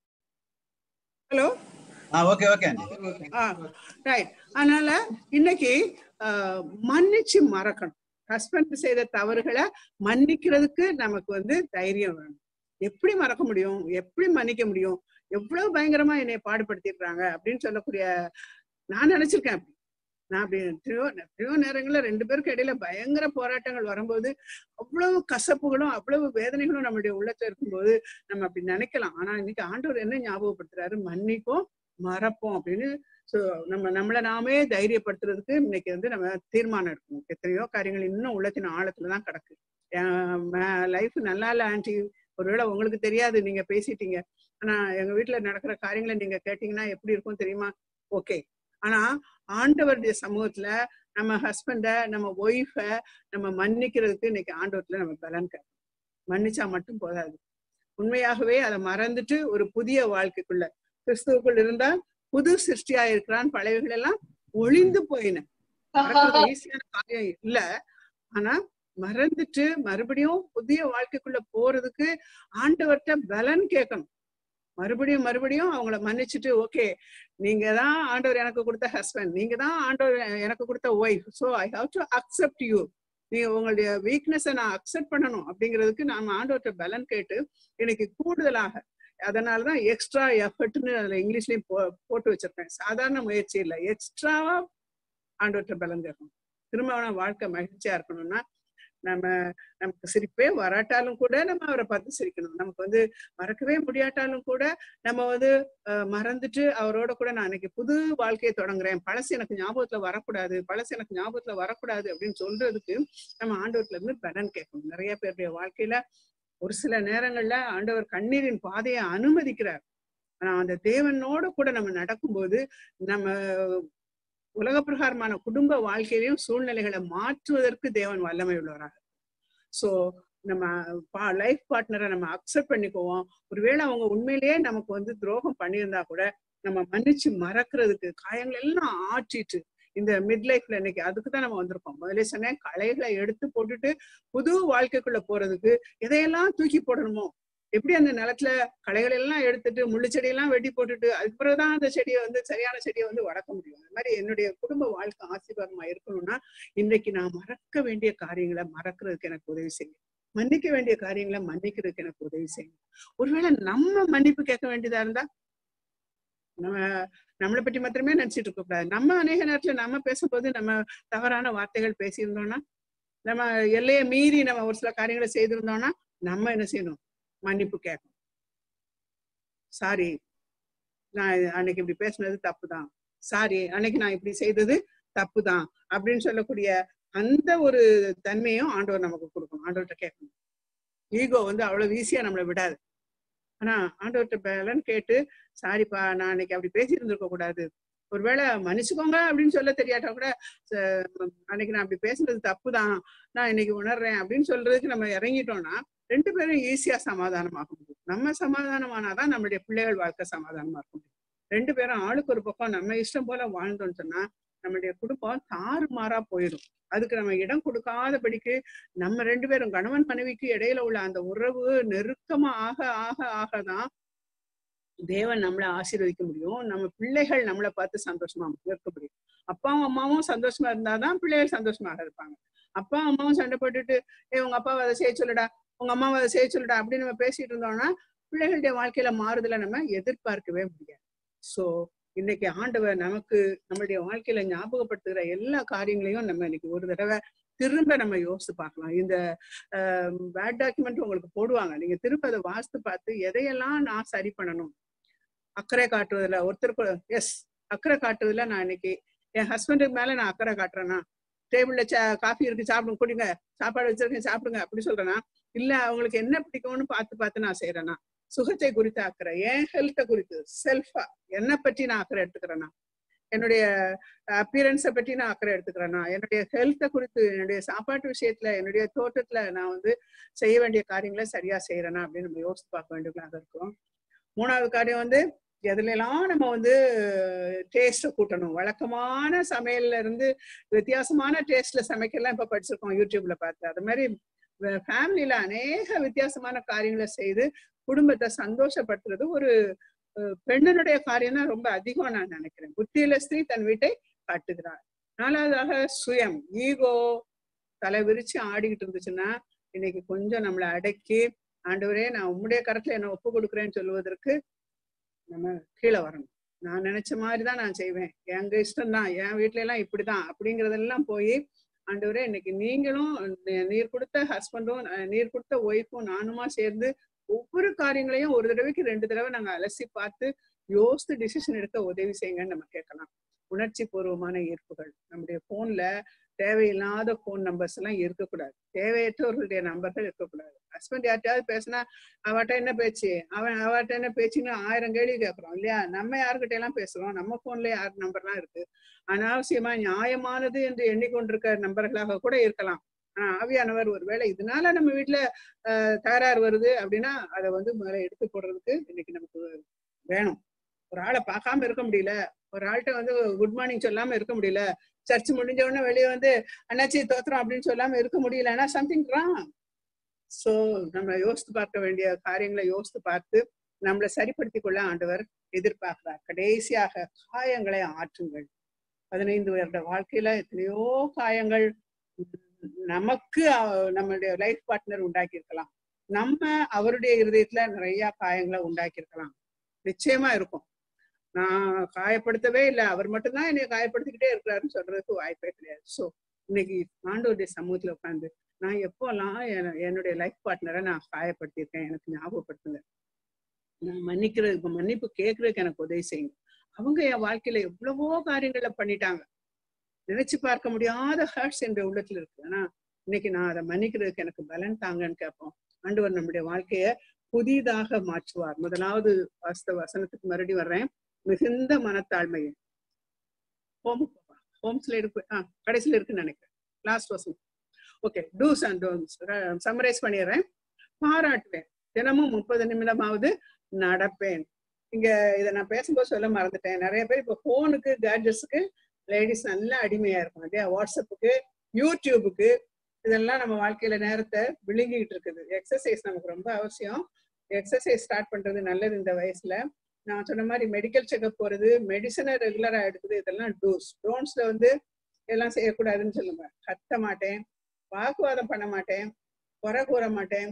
Speaker 1: ஹலோ
Speaker 3: ஆ ஓகே ஓகே ஆண்டி
Speaker 1: ரைட் அதனால இன்னைக்கு ஆஹ், மன்னிச்சு மறக்கணும் ஹஸ்பண்ட் செய்த தவறுகளை மன்னிக்கிறதுக்கு நமக்கு வந்து தைரியம் வேணும் எப்படி மறக்க முடியும் எப்படி மன்னிக்க முடியும் எவ்வளவு பயங்கரமா என்னை பாடுபடுத்திடுறாங்க அப்படின்னு சொல்லக்கூடிய நான் நினைச்சிருக்கேன் அப்படி நான் அப்படி எத்தனையோ எத்தனையோ நேரங்கள்ல ரெண்டு பேருக்கு இடையில பயங்கர போராட்டங்கள் வரும்போது அவ்வளவு கசப்புகளும் அவ்வளவு வேதனைகளும் நம்மளுடைய உள்ளத்துல இருக்கும்போது நம்ம அப்படி நினைக்கலாம் ஆனா இன்னைக்கு ஆண்டவர் என்ன ஞாபகப்படுத்துறாரு மன்னிப்போம் மறப்போம் அப்படின்னு சோ நம்ம நம்மள நாமே தைரியப்படுத்துறதுக்கு இன்னைக்கு வந்து நம்ம தீர்மானம் எடுக்கணும் எத்தனையோ காரியங்கள் இன்னும் உள்ளத்தின் ஆழத்துலதான் கிடக்கு லைஃப் நல்லா இல்ல ஆன்டி ஒருவேளை உங்களுக்கு தெரியாது நீங்க பேசிட்டீங்க ஆனா எங்க வீட்டுல நடக்கிற காரியங்களை நீங்க கேட்டீங்கன்னா எப்படி இருக்கும் தெரியுமா ஓகே ஆனா ஆண்டவருடைய சமூகத்துல நம்ம ஹஸ்பண்ட நம்ம ஒய்ஃப நம்ம மன்னிக்கிறதுக்கு இன்னைக்கு ஆண்டவத்துல நம்ம பலன் கேட்கணும் மன்னிச்சா மட்டும் போதாது உண்மையாகவே அதை மறந்துட்டு ஒரு புதிய வாழ்க்கைக்குள்ள கிறிஸ்துவுக்குள் இருந்தா புது சிருஷ்டியா இருக்கிறான் பழையவைகள் எல்லாம் ஒளிந்து போயின மறக்கிறது ஈஸியான காரியம் இல்ல ஆனா மறந்துட்டு மறுபடியும் புதிய வாழ்க்கைக்குள்ள போறதுக்கு ஆண்டவர்கிட்ட பலன் கேட்கணும் மறுபடியும் மறுபடியும் அவங்கள மன்னிச்சுட்டு ஓகே நீங்க தான் ஆண்டவர் எனக்கு கொடுத்த ஹஸ்பண்ட் நீங்க தான் ஆண்டவர் எனக்கு கொடுத்த wife so I have to accept you நீங்க உங்களுடைய வீக்னஸை நான் அக்செப்ட் பண்ணணும் அப்படிங்கிறதுக்கு நாம ஆண்டவர்கிட்ட பலன் கேட்டு இன்னைக்கு கூடுதலாக அதனாலதான் எக்ஸ்ட்ரா எஃபர்ட்னு அதுல இங்கிலீஷ்லயும் போ போட்டு வச்சிருக்கேன் சாதாரண முயற்சி இல்லை எக்ஸ்ட்ராவா ஆண்டவர்கிட்ட பலன் கேட்கணும் திருமண வாழ்க்கை மகிழ்ச்சியா இருக்கணும்னா நம்ம நமக்கு சிரிப்பே வராட்டாலும் கூட நம்ம அவரை பார்த்து சிரிக்கணும் நமக்கு வந்து மறக்கவே முடியாட்டாலும் கூட நம்ம வந்து அஹ், மறந்துட்டு அவரோட கூட நான் இன்னைக்கு புது வாழ்க்கையை தொடங்குறேன் பழசு எனக்கு ஞாபகத்துல வரக்கூடாது பழசு எனக்கு ஞாபகத்துல வரக்கூடாது அப்படின்னு சொல்றதுக்கு நம்ம ஆண்டவர்ல இருந்து பலன் கேட்கணும் நிறைய பேருடைய வாழ்க்கையில ஒரு சில நேரங்கள்ல ஆண்டவர் கண்ணீரின் பாதையை அனுமதிக்கிறார் ஆனா அந்த தேவனோட கூட நம்ம நடக்கும்போது நம்ம உலக பிரகாரமான குடும்ப வாழ்க்கையிலையும் சூழ்நிலைகளை மாற்றுவதற்கு தேவன் வல்லமை உள்ளவராக சோ நம்ம லைஃப் பார்ட்னரை நம்ம அக்செப்ட் பண்ணிக்குவோம் ஒருவேளை அவங்க உண்மையிலேயே நமக்கு வந்து துரோகம் பண்ணியிருந்தா கூட நம்ம மன்னிச்சு மறக்கிறதுக்கு காயங்கள் எல்லாம் ஆற்றிட்டு இந்த மிட் லைஃப்ல இன்னைக்கு அதுக்கு தான் நம்ம வந்திருக்கோம் முதல்ல சொன்னேன் களைகளை எடுத்து போட்டுட்டு புது வாழ்க்கைக்குள்ள போறதுக்கு எதையெல்லாம் தூக்கி போடணுமோ எப்படி அந்த நிலத்துல களைகளை எல்லாம் எடுத்துட்டு முள்ளு செடியெல்லாம் வெட்டி போட்டுட்டு அதுக்கு பிறகுதான் அந்த செடியை வந்து சரியான செடியை வந்து வளர்க்க முடியும் அது மாதிரி என்னுடைய குடும்ப வாழ்க்கை ஆசீர்வாதமா இருக்கணும்னா இன்னைக்கு நான் மறக்க வேண்டிய காரியங்களை மறக்கிறதுக்கு எனக்கு உதவி செய்யும் மன்னிக்க வேண்டிய காரியங்களை மன்னிக்கிறதுக்கு எனக்கு உதவி செய்யும் ஒருவேளை நம்ம மன்னிப்பு கேட்க வேண்டியதா இருந்தா நம்ம நம்மளை பற்றி மாத்திரமே நினைச்சிட்டு இருக்க கூடாது நம்ம அநேக நேரத்துல நம்ம பேசும்போது நம்ம தவறான வார்த்தைகள் பேசியிருந்தோம்னா நம்ம எல்லையை மீறி நம்ம ஒரு சில காரியங்களை செய்திருந்தோம்னா நம்ம என்ன செய்யணும் மன்னிப்பு கேட்கணும் சாரி நான் அன்னைக்கு இப்படி பேசுனது தப்பு தான் சாரி அன்னைக்கு நான் இப்படி செய்தது தப்பு தான் அப்படின்னு சொல்லக்கூடிய அந்த ஒரு தன்மையும் ஆண்டவர் நமக்கு கொடுக்கணும் ஆண்டவர்கிட்ட கேட்கணும் ஈகோ வந்து அவ்வளவு ஈஸியா நம்மளை விடாது ஆனா ஆண்டவர்கிட்ட பலன் கேட்டு சாரிப்பா நான் அன்னைக்கு அப்படி பேசி இருந்திருக்க கூடாது ஒருவேளை மன்னிச்சுக்கோங்க அப்படின்னு சொல்ல தெரியாட்டா கூட ச- அன்னைக்கு நான் அப்படி பேசுனது தப்பு தான் நான் இன்னைக்கு உணர்றேன் அப்படின்னு சொல்றதுக்கு நம்ம இறங்கிட்டோம்னா ரெண்டு பேரும் ஈஸியா சமாதானமாக முடியும் நம்ம சமாதானமானாதான் நம்மளுடைய பிள்ளைகள் வாழ்க்கை சமாதானமா இருக்க முடியும் ரெண்டு பேரும் ஆளுக்கு ஒரு பக்கம் நம்ம இஷ்டம் போல வாழ்ந்தோம்னு சொன்னா நம்மளுடைய குடும்பம் தாறுமாறா போயிடும் அதுக்கு நம்ம இடம் கொடுக்காதபடிக்கு நம்ம ரெண்டு பேரும் கணவன் மனைவிக்கு இடையில உள்ள அந்த உறவு நெருக்கமா ஆக ஆக ஆகதான் தேவன் நம்மளை ஆசீர்வதிக்க முடியும் நம்ம பிள்ளைகள் நம்மளை பார்த்து சந்தோஷமா இருக்க முடியும் அப்பாவும் அம்மாவும் சந்தோஷமா இருந்தாதான் பிள்ளைகள் சந்தோஷமாக இருப்பாங்க அப்பா அம்மாவும் சண்டை போட்டுட்டு ஏ உங்க அப்பாவை அதை செய்ய சொல்லுடா உங்க அம்மாவை அதை செய்ய சொல்லுடா அப்படின்னு நம்ம பேசிட்டு இருந்தோம்னா பிள்ளைகளுடைய வாழ்க்கையில மாறுதலை நம்ம எதிர்பார்க்கவே முடியாது சோ இன்னைக்கு ஆண்டவர் நமக்கு நம்மளுடைய வாழ்க்கையில ஞாபகப்படுத்துகிற எல்லா காரியங்களையும் நம்ம இன்னைக்கு ஒரு தடவை திரும்ப நம்ம யோசிச்சு பார்க்கலாம் இந்த பேட் டாக்குமெண்ட் உங்களுக்கு போடுவாங்க நீங்க திரும்ப அதை வாசித்து பார்த்து எதையெல்லாம் நான் சரி பண்ணணும் அக்கறை காட்டுவதில்ல ஒருத்தருக்கு எஸ் அக்கறை காட்டுவதில்ல நான் இன்னைக்கு என் ஹஸ்பண்டுக்கு மேல நான் அக்கறை காட்டுறேன்னா டேபிள்ல காஃபி இருக்கு சாப்பிடுங்க குடிங்க சாப்பாடு வச்சிருக்கேன் சாப்பிடுங்க அப்படி சொல்றேன்னா இல்ல அவங்களுக்கு என்ன பிடிக்கும்னு பார்த்து பார்த்து நான் செய்யறேன்னா சுகத்தை குறித்து அக்கறை என் ஹெல்த்தை குறித்து செல்ஃபா என்னை பற்றி நான் அக்கறை எடுத்துக்கிறேன்னா என்னுடைய அப்பியரன்ஸை பற்றி நான் அக்கறை எடுத்துக்கிறேன்னா என்னுடைய ஹெல்த்தை குறித்து என்னுடைய சாப்பாட்டு விஷயத்துல என்னுடைய தோட்டத்துல நான் வந்து செய்ய வேண்டிய காரியங்களை சரியா செய்யறேனா அப்படின்னு நம்ம யோசித்து பார்க்க வேண்டியதாக இருக்கும் மூணாவது காரியம் வந்து எதுல எல்லாம் நம்ம வந்து டேஸ்ட கூட்டணும் வழக்கமான சமையல்ல இருந்து வித்தியாசமான டேஸ்ட்ல சமைக்கலாம் இப்ப படிச்சிருக்கோம் யூடியூப்ல பார்த்து அது மாதிரி ஃபேமிலியில அநேக வித்தியாசமான காரியங்களை செய்து குடும்பத்தை சந்தோஷப்படுத்துறது ஒரு அஹ், பெண்ணினுடைய காரியம் தான் ரொம்ப அதிகம் நான் நினைக்கிறேன் புத்தியில ஸ்திரீ தன் வீட்டை காட்டுகிறார் நாலாவதாக சுயம் ஈகோ தலை விரிச்சு ஆடிக்கிட்டு இருந்துச்சுன்னா இன்னைக்கு கொஞ்சம் நம்மளை அடக்கி ஆண்டவரே நான் உம்முடைய கரத்துல என்ன ஒப்பு கொடுக்குறேன்னு சொல்லுவதற்கு நம்ம கீழே வரணும் நான் நினைச்ச மாதிரிதான் நான் செய்வேன் எங்க இஷ்டம் தான் என் வீட்ல எல்லாம் இப்படிதான் அப்படிங்கறதெல்லாம் போய் ஆண்டவரே இன்னைக்கு நீங்களும் நி- நீர் கொடுத்த ஹஸ்பண்டும் நீர் கொடுத்த ஒய்ஃபும் நானுமா சேர்ந்து ஒவ்வொரு காரியங்களையும் ஒரு தடவைக்கு ரெண்டு தடவை நாங்க அலசி பார்த்து யோசித்து டிசிஷன் எடுக்க உதவி செய்யுங்கன்னு நம்ம கேட்கலாம் உணர்ச்சி பூர்வமான ஈர்ப்புகள் நம்முடைய போன்ல தேவையில்லாத போன் நம்பர்ஸ் எல்லாம் இருக்கக்கூடாது தேவையற்றவர்களுடைய நம்பர்கள் இருக்கக்கூடாது ஹஸ்பண்ட் யார்கிட்டயாவது பேசினா அவட்ட என்ன பேச்சு அவன் அவட்ட என்ன பேச்சுன்னு ஆயிரம் கேள்வி கேட்கறோம் இல்லையா நம்ம யாருக்கிட்ட எல்லாம் பேசுறோம் நம்ம போன்ல யார் நம்பர்லாம் இருக்கு அனாவசியமா நியாயமானது என்று எண்ணிக்கொண்டிருக்க நம்பர்களாக கூட இருக்கலாம் ஆனா ஆவியானவர் ஒருவேளை இதனால நம்ம வீட்டுல ஆஹ் தகராறு வருது அப்படின்னா அதை வந்து முதல்ல எடுத்து போடுறதுக்கு இன்னைக்கு நமக்கு வேணும் ஒரு ஆளை பார்க்காம இருக்க முடியல ஒரு ஆள்கிட்ட வந்து குட் மார்னிங் சொல்லாம இருக்க முடியல சர்ச் முடிஞ்ச உடனே வெளியே வந்து அண்ணாச்சி தோத்துறோம் அப்படின்னு சொல்லாம இருக்க முடியலன்னா சம்திங் ராங் சோ நம்ம யோசித்து பார்க்க வேண்டிய காரியங்களை யோசித்து பார்த்து நம்மளை சரிப்படுத்திக் கொள்ள ஆண்டவர் எதிர்பார்க்கிறார் கடைசியாக காயங்களை ஆற்றுங்கள் பதினைந்து வருட வாழ்க்கையில எத்தனையோ காயங்கள் நமக்கு அஹ், நம்மளுடைய லைஃப் பார்ட்னர் உண்டாக்கி இருக்கலாம் நம்ம அவருடைய இருதயத்துல நிறைய காயங்களை உண்டாக்கி இருக்கலாம் நிச்சயமா இருக்கும் நான் காயப்படுத்தவே இல்லை அவர் மட்டும்தான் என்னை காயப்படுத்திக்கிட்டே இருக்கிறாருன்னு சொல்றதுக்கு வாய்ப்பே கிடையாது சோ இன்னைக்கு ஆண்டவருடைய சமூகத்துல உட்காந்து நான் எப்போல்லாம் என- என்னுடைய லைஃப் பார்ட்னரை நான் காயப்படுத்தியிருக்கேன் எனக்கு ஞாபகப்படுத்துங்க நான் மன்னிக்கிறதுக்கு மன்னிப்பு கேட்கறதுக்கு எனக்கு உதவி செய்யுங்க அவங்க என் வாழ்க்கையில எவ்வளவோ காரியங்களை பண்ணிட்டாங்க நினைச்சு பார்க்க முடியாத ஹர்ட்ஸ் என்ற உள்ளத்துல இருக்கு ஆனா இன்னைக்கு நான் அதை மன்னிக்கிறதுக்கு எனக்கு பலன் தாங்கன்னு கேட்போம் ஆண்டவர் நம்முடைய வாழ்க்கைய புதிதாக மாற்றுவார் முதலாவது வாஸ்த வசனத்துக்கு மறுபடி வர்றேன் மிகுந்த மனத்தாழ்மையை ஹோம் ஹோம்ஸ்ல இருக்கு ஆ கடைசியில இருக்குன்னு நினைக்கிறேன் லாஸ்ட் வசனம் okay do's and don'ts summarise பண்ணிடுறேன் பாராட்டுவேன் தினமும் முப்பது நிமிடமாவது நடப்பேன் இங்க இதை நான் பேசும்போது சொல்ல மறந்துட்டேன் நிறைய பேர் இப்போ போனுக்கு கேட்ஜெட்ஸுக்கு லேடிஸ் நல்லா அடிமையா இருக்கும் இல்லையா வாட்ஸ்அப்புக்கு யூடியூபுக்கு இதெல்லாம் நம்ம வாழ்க்கையில நேரத்தை விழுங்கிட்டு இருக்குது எக்ஸசைஸ் நமக்கு ரொம்ப அவசியம் எக்ஸசைஸ் ஸ்டார்ட் பண்றது நல்லது இந்த வயசுல நான் சொன்ன மாதிரி மெடிக்கல் செக்அப் போறது மெடிசனை ரெகுலரா எடுக்குது இதெல்லாம் டூஸ் டோன்ஸ்ல வந்து எல்லாம் செய்யக்கூடாதுன்னு சொல்லுங்க கத்த மாட்டேன் வாக்குவாதம் பண்ண மாட்டேன் குறை கூற மாட்டேன்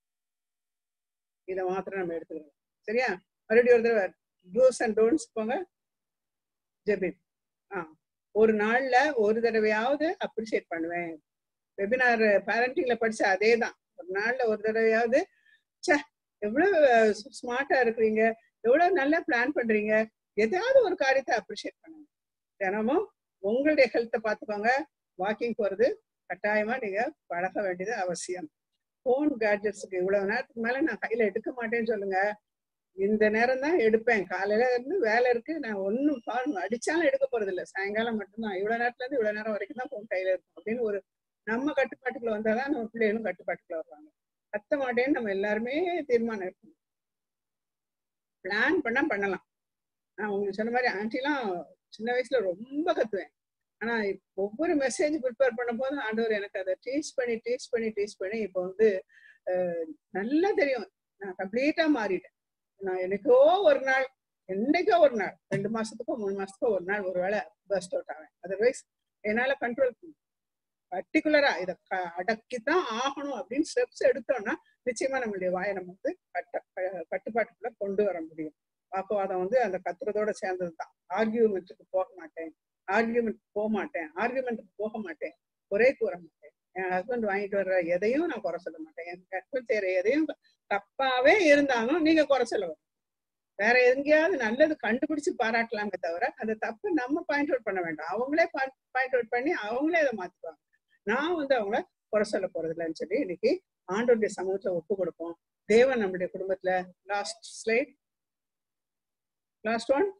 Speaker 1: இதை மாத்திரம் நம்ம எடுத்துக்கிறோம் சரியா மறுபடியும் ஒரு தடவை டூஸ் அண்ட் டோன்ஸ் போங்க ஜெபின் ஆ ஒரு நாள்ல ஒரு தடவையாவது அப்ரிஷியேட் பண்ணுவேன் வெபினார் பேரண்டிங்ல படிச்ச அதே தான் ஒரு நாள்ல ஒரு தடவையாவது ச்சே எவ்வளவு ஸ்மார்ட்டா இருக்கிறீங்க எவ்வளவு நல்லா பிளான் பண்றீங்க எதாவது ஒரு காரியத்தை அப்ரிஷியேட் பண்ணுங்க தினமும் உங்களுடைய ஹெல்த்தை பார்த்துக்கோங்க வாக்கிங் போறது கட்டாயமா நீங்க பழக வேண்டியது அவசியம் போன் கேட்ஜெட்ஸுக்கு இவ்வளவு நேரத்துக்கு மேல நான் கையில எடுக்க மாட்டேன்னு சொல்லுங்க இந்த நேரம் தான் எடுப்பேன் காலையில இருந்து வேலை இருக்கு நான் ஒன்னும் பாருங்க அடிச்சாலும் எடுக்க போறது இல்ல சாயங்காலம் மட்டும்தான் இவ்வளவு நேரத்துல இருந்து இவ்வளவு நேரம் வரைக்கும் தான் போன் கையில இருக்கும் அப்படின்னு ஒரு நம்ம கட்டுப்பாட்டுக்குள்ள வந்தாதான் நம்ம பிள்ளைகளும் கட்டுப்பாட்டுக்குள்ள வருவாங்க கத்த மாட்டேன்னு நம்ம எல்லாருமே தீர்மானம் இருக்கணும் பிளான் பண்ணா பண்ணலாம் நான் உங்களுக்கு சொன்ன மாதிரி ஆண்டிலாம் சின்ன வயசுல ரொம்ப கத்துவேன் ஆனா இப்ப ஒவ்வொரு மெசேஜ் ப்ரிப்பேர் பண்ணும் போது ஆண்டவர் எனக்கு அதை டீச் பண்ணி டீச் பண்ணி டீச் பண்ணி இப்போ வந்து அஹ், நல்லா தெரியும் நான் கம்ப்ளீட்டா மாறிட்டேன் நான் என்னைக்கோ ஒரு நாள் என்னைக்கோ ஒரு நாள் ரெண்டு மாசத்துக்கோ மூணு மாசத்துக்கோ ஒரு நாள் ஒரு வேளை பஸ்ட் அவுட் ஆவேன் அதர்வைஸ் என்னால கண்ட்ரோல் பர்டிகுலரா இதை அடக்கித்தான் ஆகணும் அப்படின்னு ஸ்டெப்ஸ் எடுத்தோம்னா நிச்சயமா நம்மளுடைய வாயை நம்ம வந்து கட்ட க- கட்டுப்பாட்டுக்குள்ள கொண்டு வர முடியும் வாக்குவாதம் வந்து அந்த கத்துறதோட சேர்ந்தது தான் ஆர்கியூமெண்ட்டுக்கு போக மாட்டேன் ஆர்கியூமெண்ட் போக மாட்டேன் ஆர்கியூமெண்ட்டுக்கு போக மாட்டேன் குறை கூற மாட்டேன் என் ஹஸ்பண்ட் வாங்கிட்டு வர்ற எதையும் நான் குறை சொல்ல மாட்டேன் என் ஹஸ்பண்ட் செய்யற எதையும் தப்பாவே இருந்தாலும் நீங்க குறை சொல்ல வேண்டாம். வேற எங்கேயாவது நல்லது கண்டுபிடிச்சு பாராட்டலாமே தவிர அந்த தப்பு நம்ம பாயிண்ட் அவுட் பண்ண வேண்டாம் அவங்களே பாயிண்ட் அவுட் பண்ணி அவங்களே அதை மாத்துவாங்க நான் வந்து அவங்கள குறை சொல்ல போறது இல்லைன்னு சொல்லி இன்னைக்கு ஆண்டோடைய சமூகத்துல ஒப்பு கொடுப்போம் தேவன் நம்முடைய குடும்பத்துல லாஸ்ட் ஸ்லைட் லாஸ்ட் ஒன்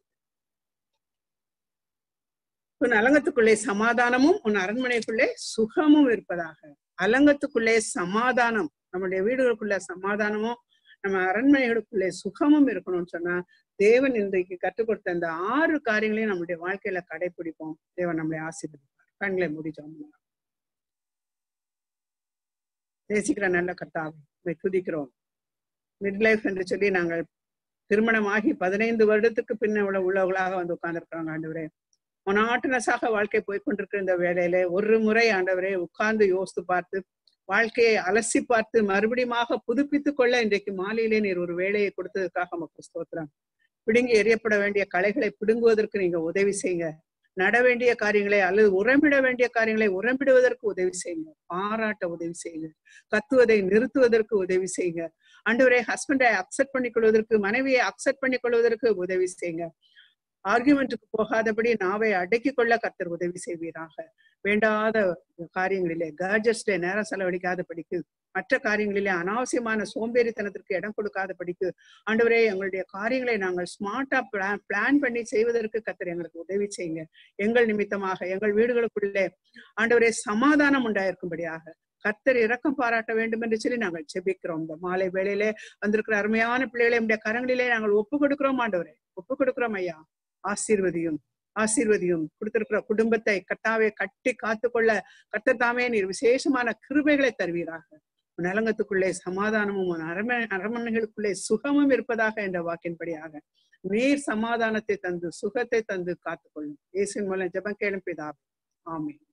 Speaker 1: உன் அலங்கத்துக்குள்ளே சமாதானமும் உன் அரண்மனைக்குள்ளே சுகமும் இருப்பதாக அலங்கத்துக்குள்ளே சமாதானம் நம்முடைய வீடுகளுக்குள்ள சமாதானமும் நம்ம அரண்மனைகளுக்குள்ளே சுகமும் இருக்கணும்னு சொன்னா தேவன் இன்றைக்கு கற்றுக் கொடுத்த அந்த ஆறு காரியங்களையும் நம்முடைய வாழ்க்கையில கடைபிடிப்போம் தேவன் நம்மளை ஆசீர்வதிப்பார் கண்களை முடிச்சோம் நேசிக்கிற நல்ல கர்த்தாவை உம்மை துதிக்கிறோம் மிட் லைஃப் என்று சொல்லி நாங்கள் திருமணமாகி பதினைந்து வருடத்துக்கு பின்ன உள்ள உள்ளவர்களாக வந்து உட்கார்ந்துருக்கிறோங்க ஆண்டவரே மொனாட்டனஸாக வாழ்க்கை போய்கொண்டிருக்கிற இந்த வேலையில ஒரு முறை ஆண்டவரே உட்கார்ந்து யோசித்து பார்த்து வாழ்க்கையை அலசி பார்த்து மறுபடியுமாக புதுப்பித்துக் கொள்ள இன்றைக்கு மாலையிலே நீர் ஒரு வேலையை கொடுத்ததுக்காக நமக்கு ஸ்தோத்திரம் பிடுங்கி எறியப்பட வேண்டிய கலைகளை பிடுங்குவதற்கு நீங்க உதவி செய்யுங்க நட வேண்டிய காரியங்களை அல்லது உரமிட வேண்டிய காரியங்களை உரமிடுவதற்கு உதவி செய்யுங்க பாராட்ட உதவி செய்யுங்க கத்துவதை நிறுத்துவதற்கு உதவி செய்யுங்க ஆண்டவரே ஹஸ்பண்டை அக்செப்ட் பண்ணிக்கொள்வதற்கு மனைவியை அக்செப்ட் பண்ணிக்கொள்வதற்கு உதவி செய்யுங்க ஆர்குமெண்ட்டுக்கு போகாதபடி நாவை அடக்கிக் கொள்ள கர்த்தர் உதவி செய்வீராக வேண்டாத காரியங்களிலே கேர்ஜஸ்ல நேரம் செலவழிக்காத படிக்கு மற்ற காரியங்களிலே அனாவசியமான சோம்பேறித்தனத்திற்கு இடம் கொடுக்காத படிக்கு ஆண்டவரே எங்களுடைய காரியங்களை நாங்கள் ஸ்மார்ட்டா பிளான் பிளான் பண்ணி செய்வதற்கு கர்த்தர் எங்களுக்கு உதவி செய்யுங்க எங்கள் நிமித்தமாக எங்கள் வீடுகளுக்குள்ளே ஆண்டவரே சமாதானம் உண்டாயிருக்கும்படியாக கர்த்தர் இரக்கம் பாராட்ட வேண்டும் என்று சொல்லி நாங்கள் செபிக்கிறோம் இந்த மாலை வேளையிலே வந்திருக்கிற அருமையான பிள்ளைகளை நம்முடைய கரங்களிலே நாங்கள் ஒப்பு கொடுக்கிறோம் ஆண்டவரே ஒப்பு கொடுக்கிறோம் ஐயா ஆசீர்வதியும் ஆசீர்வதியும் கொடுத்திருக்கிற குடும்பத்தை கட்டாவே கட்டி காத்துக்கொள்ள கட்டத்தாமே நீர் விசேஷமான கிருபைகளை தருவீராக உன் நலங்கத்துக்குள்ளே சமாதானமும் உன் அரம அரமனைகளுக்குள்ளே சுகமும் இருப்பதாக என்ற வாக்கின்படியாக நீர் சமாதானத்தை தந்து சுகத்தை தந்து காத்துக்கொள்ளும் இயேசுவின் மூலம் ஜெபம் கேளும் பிதாவே ஆமென்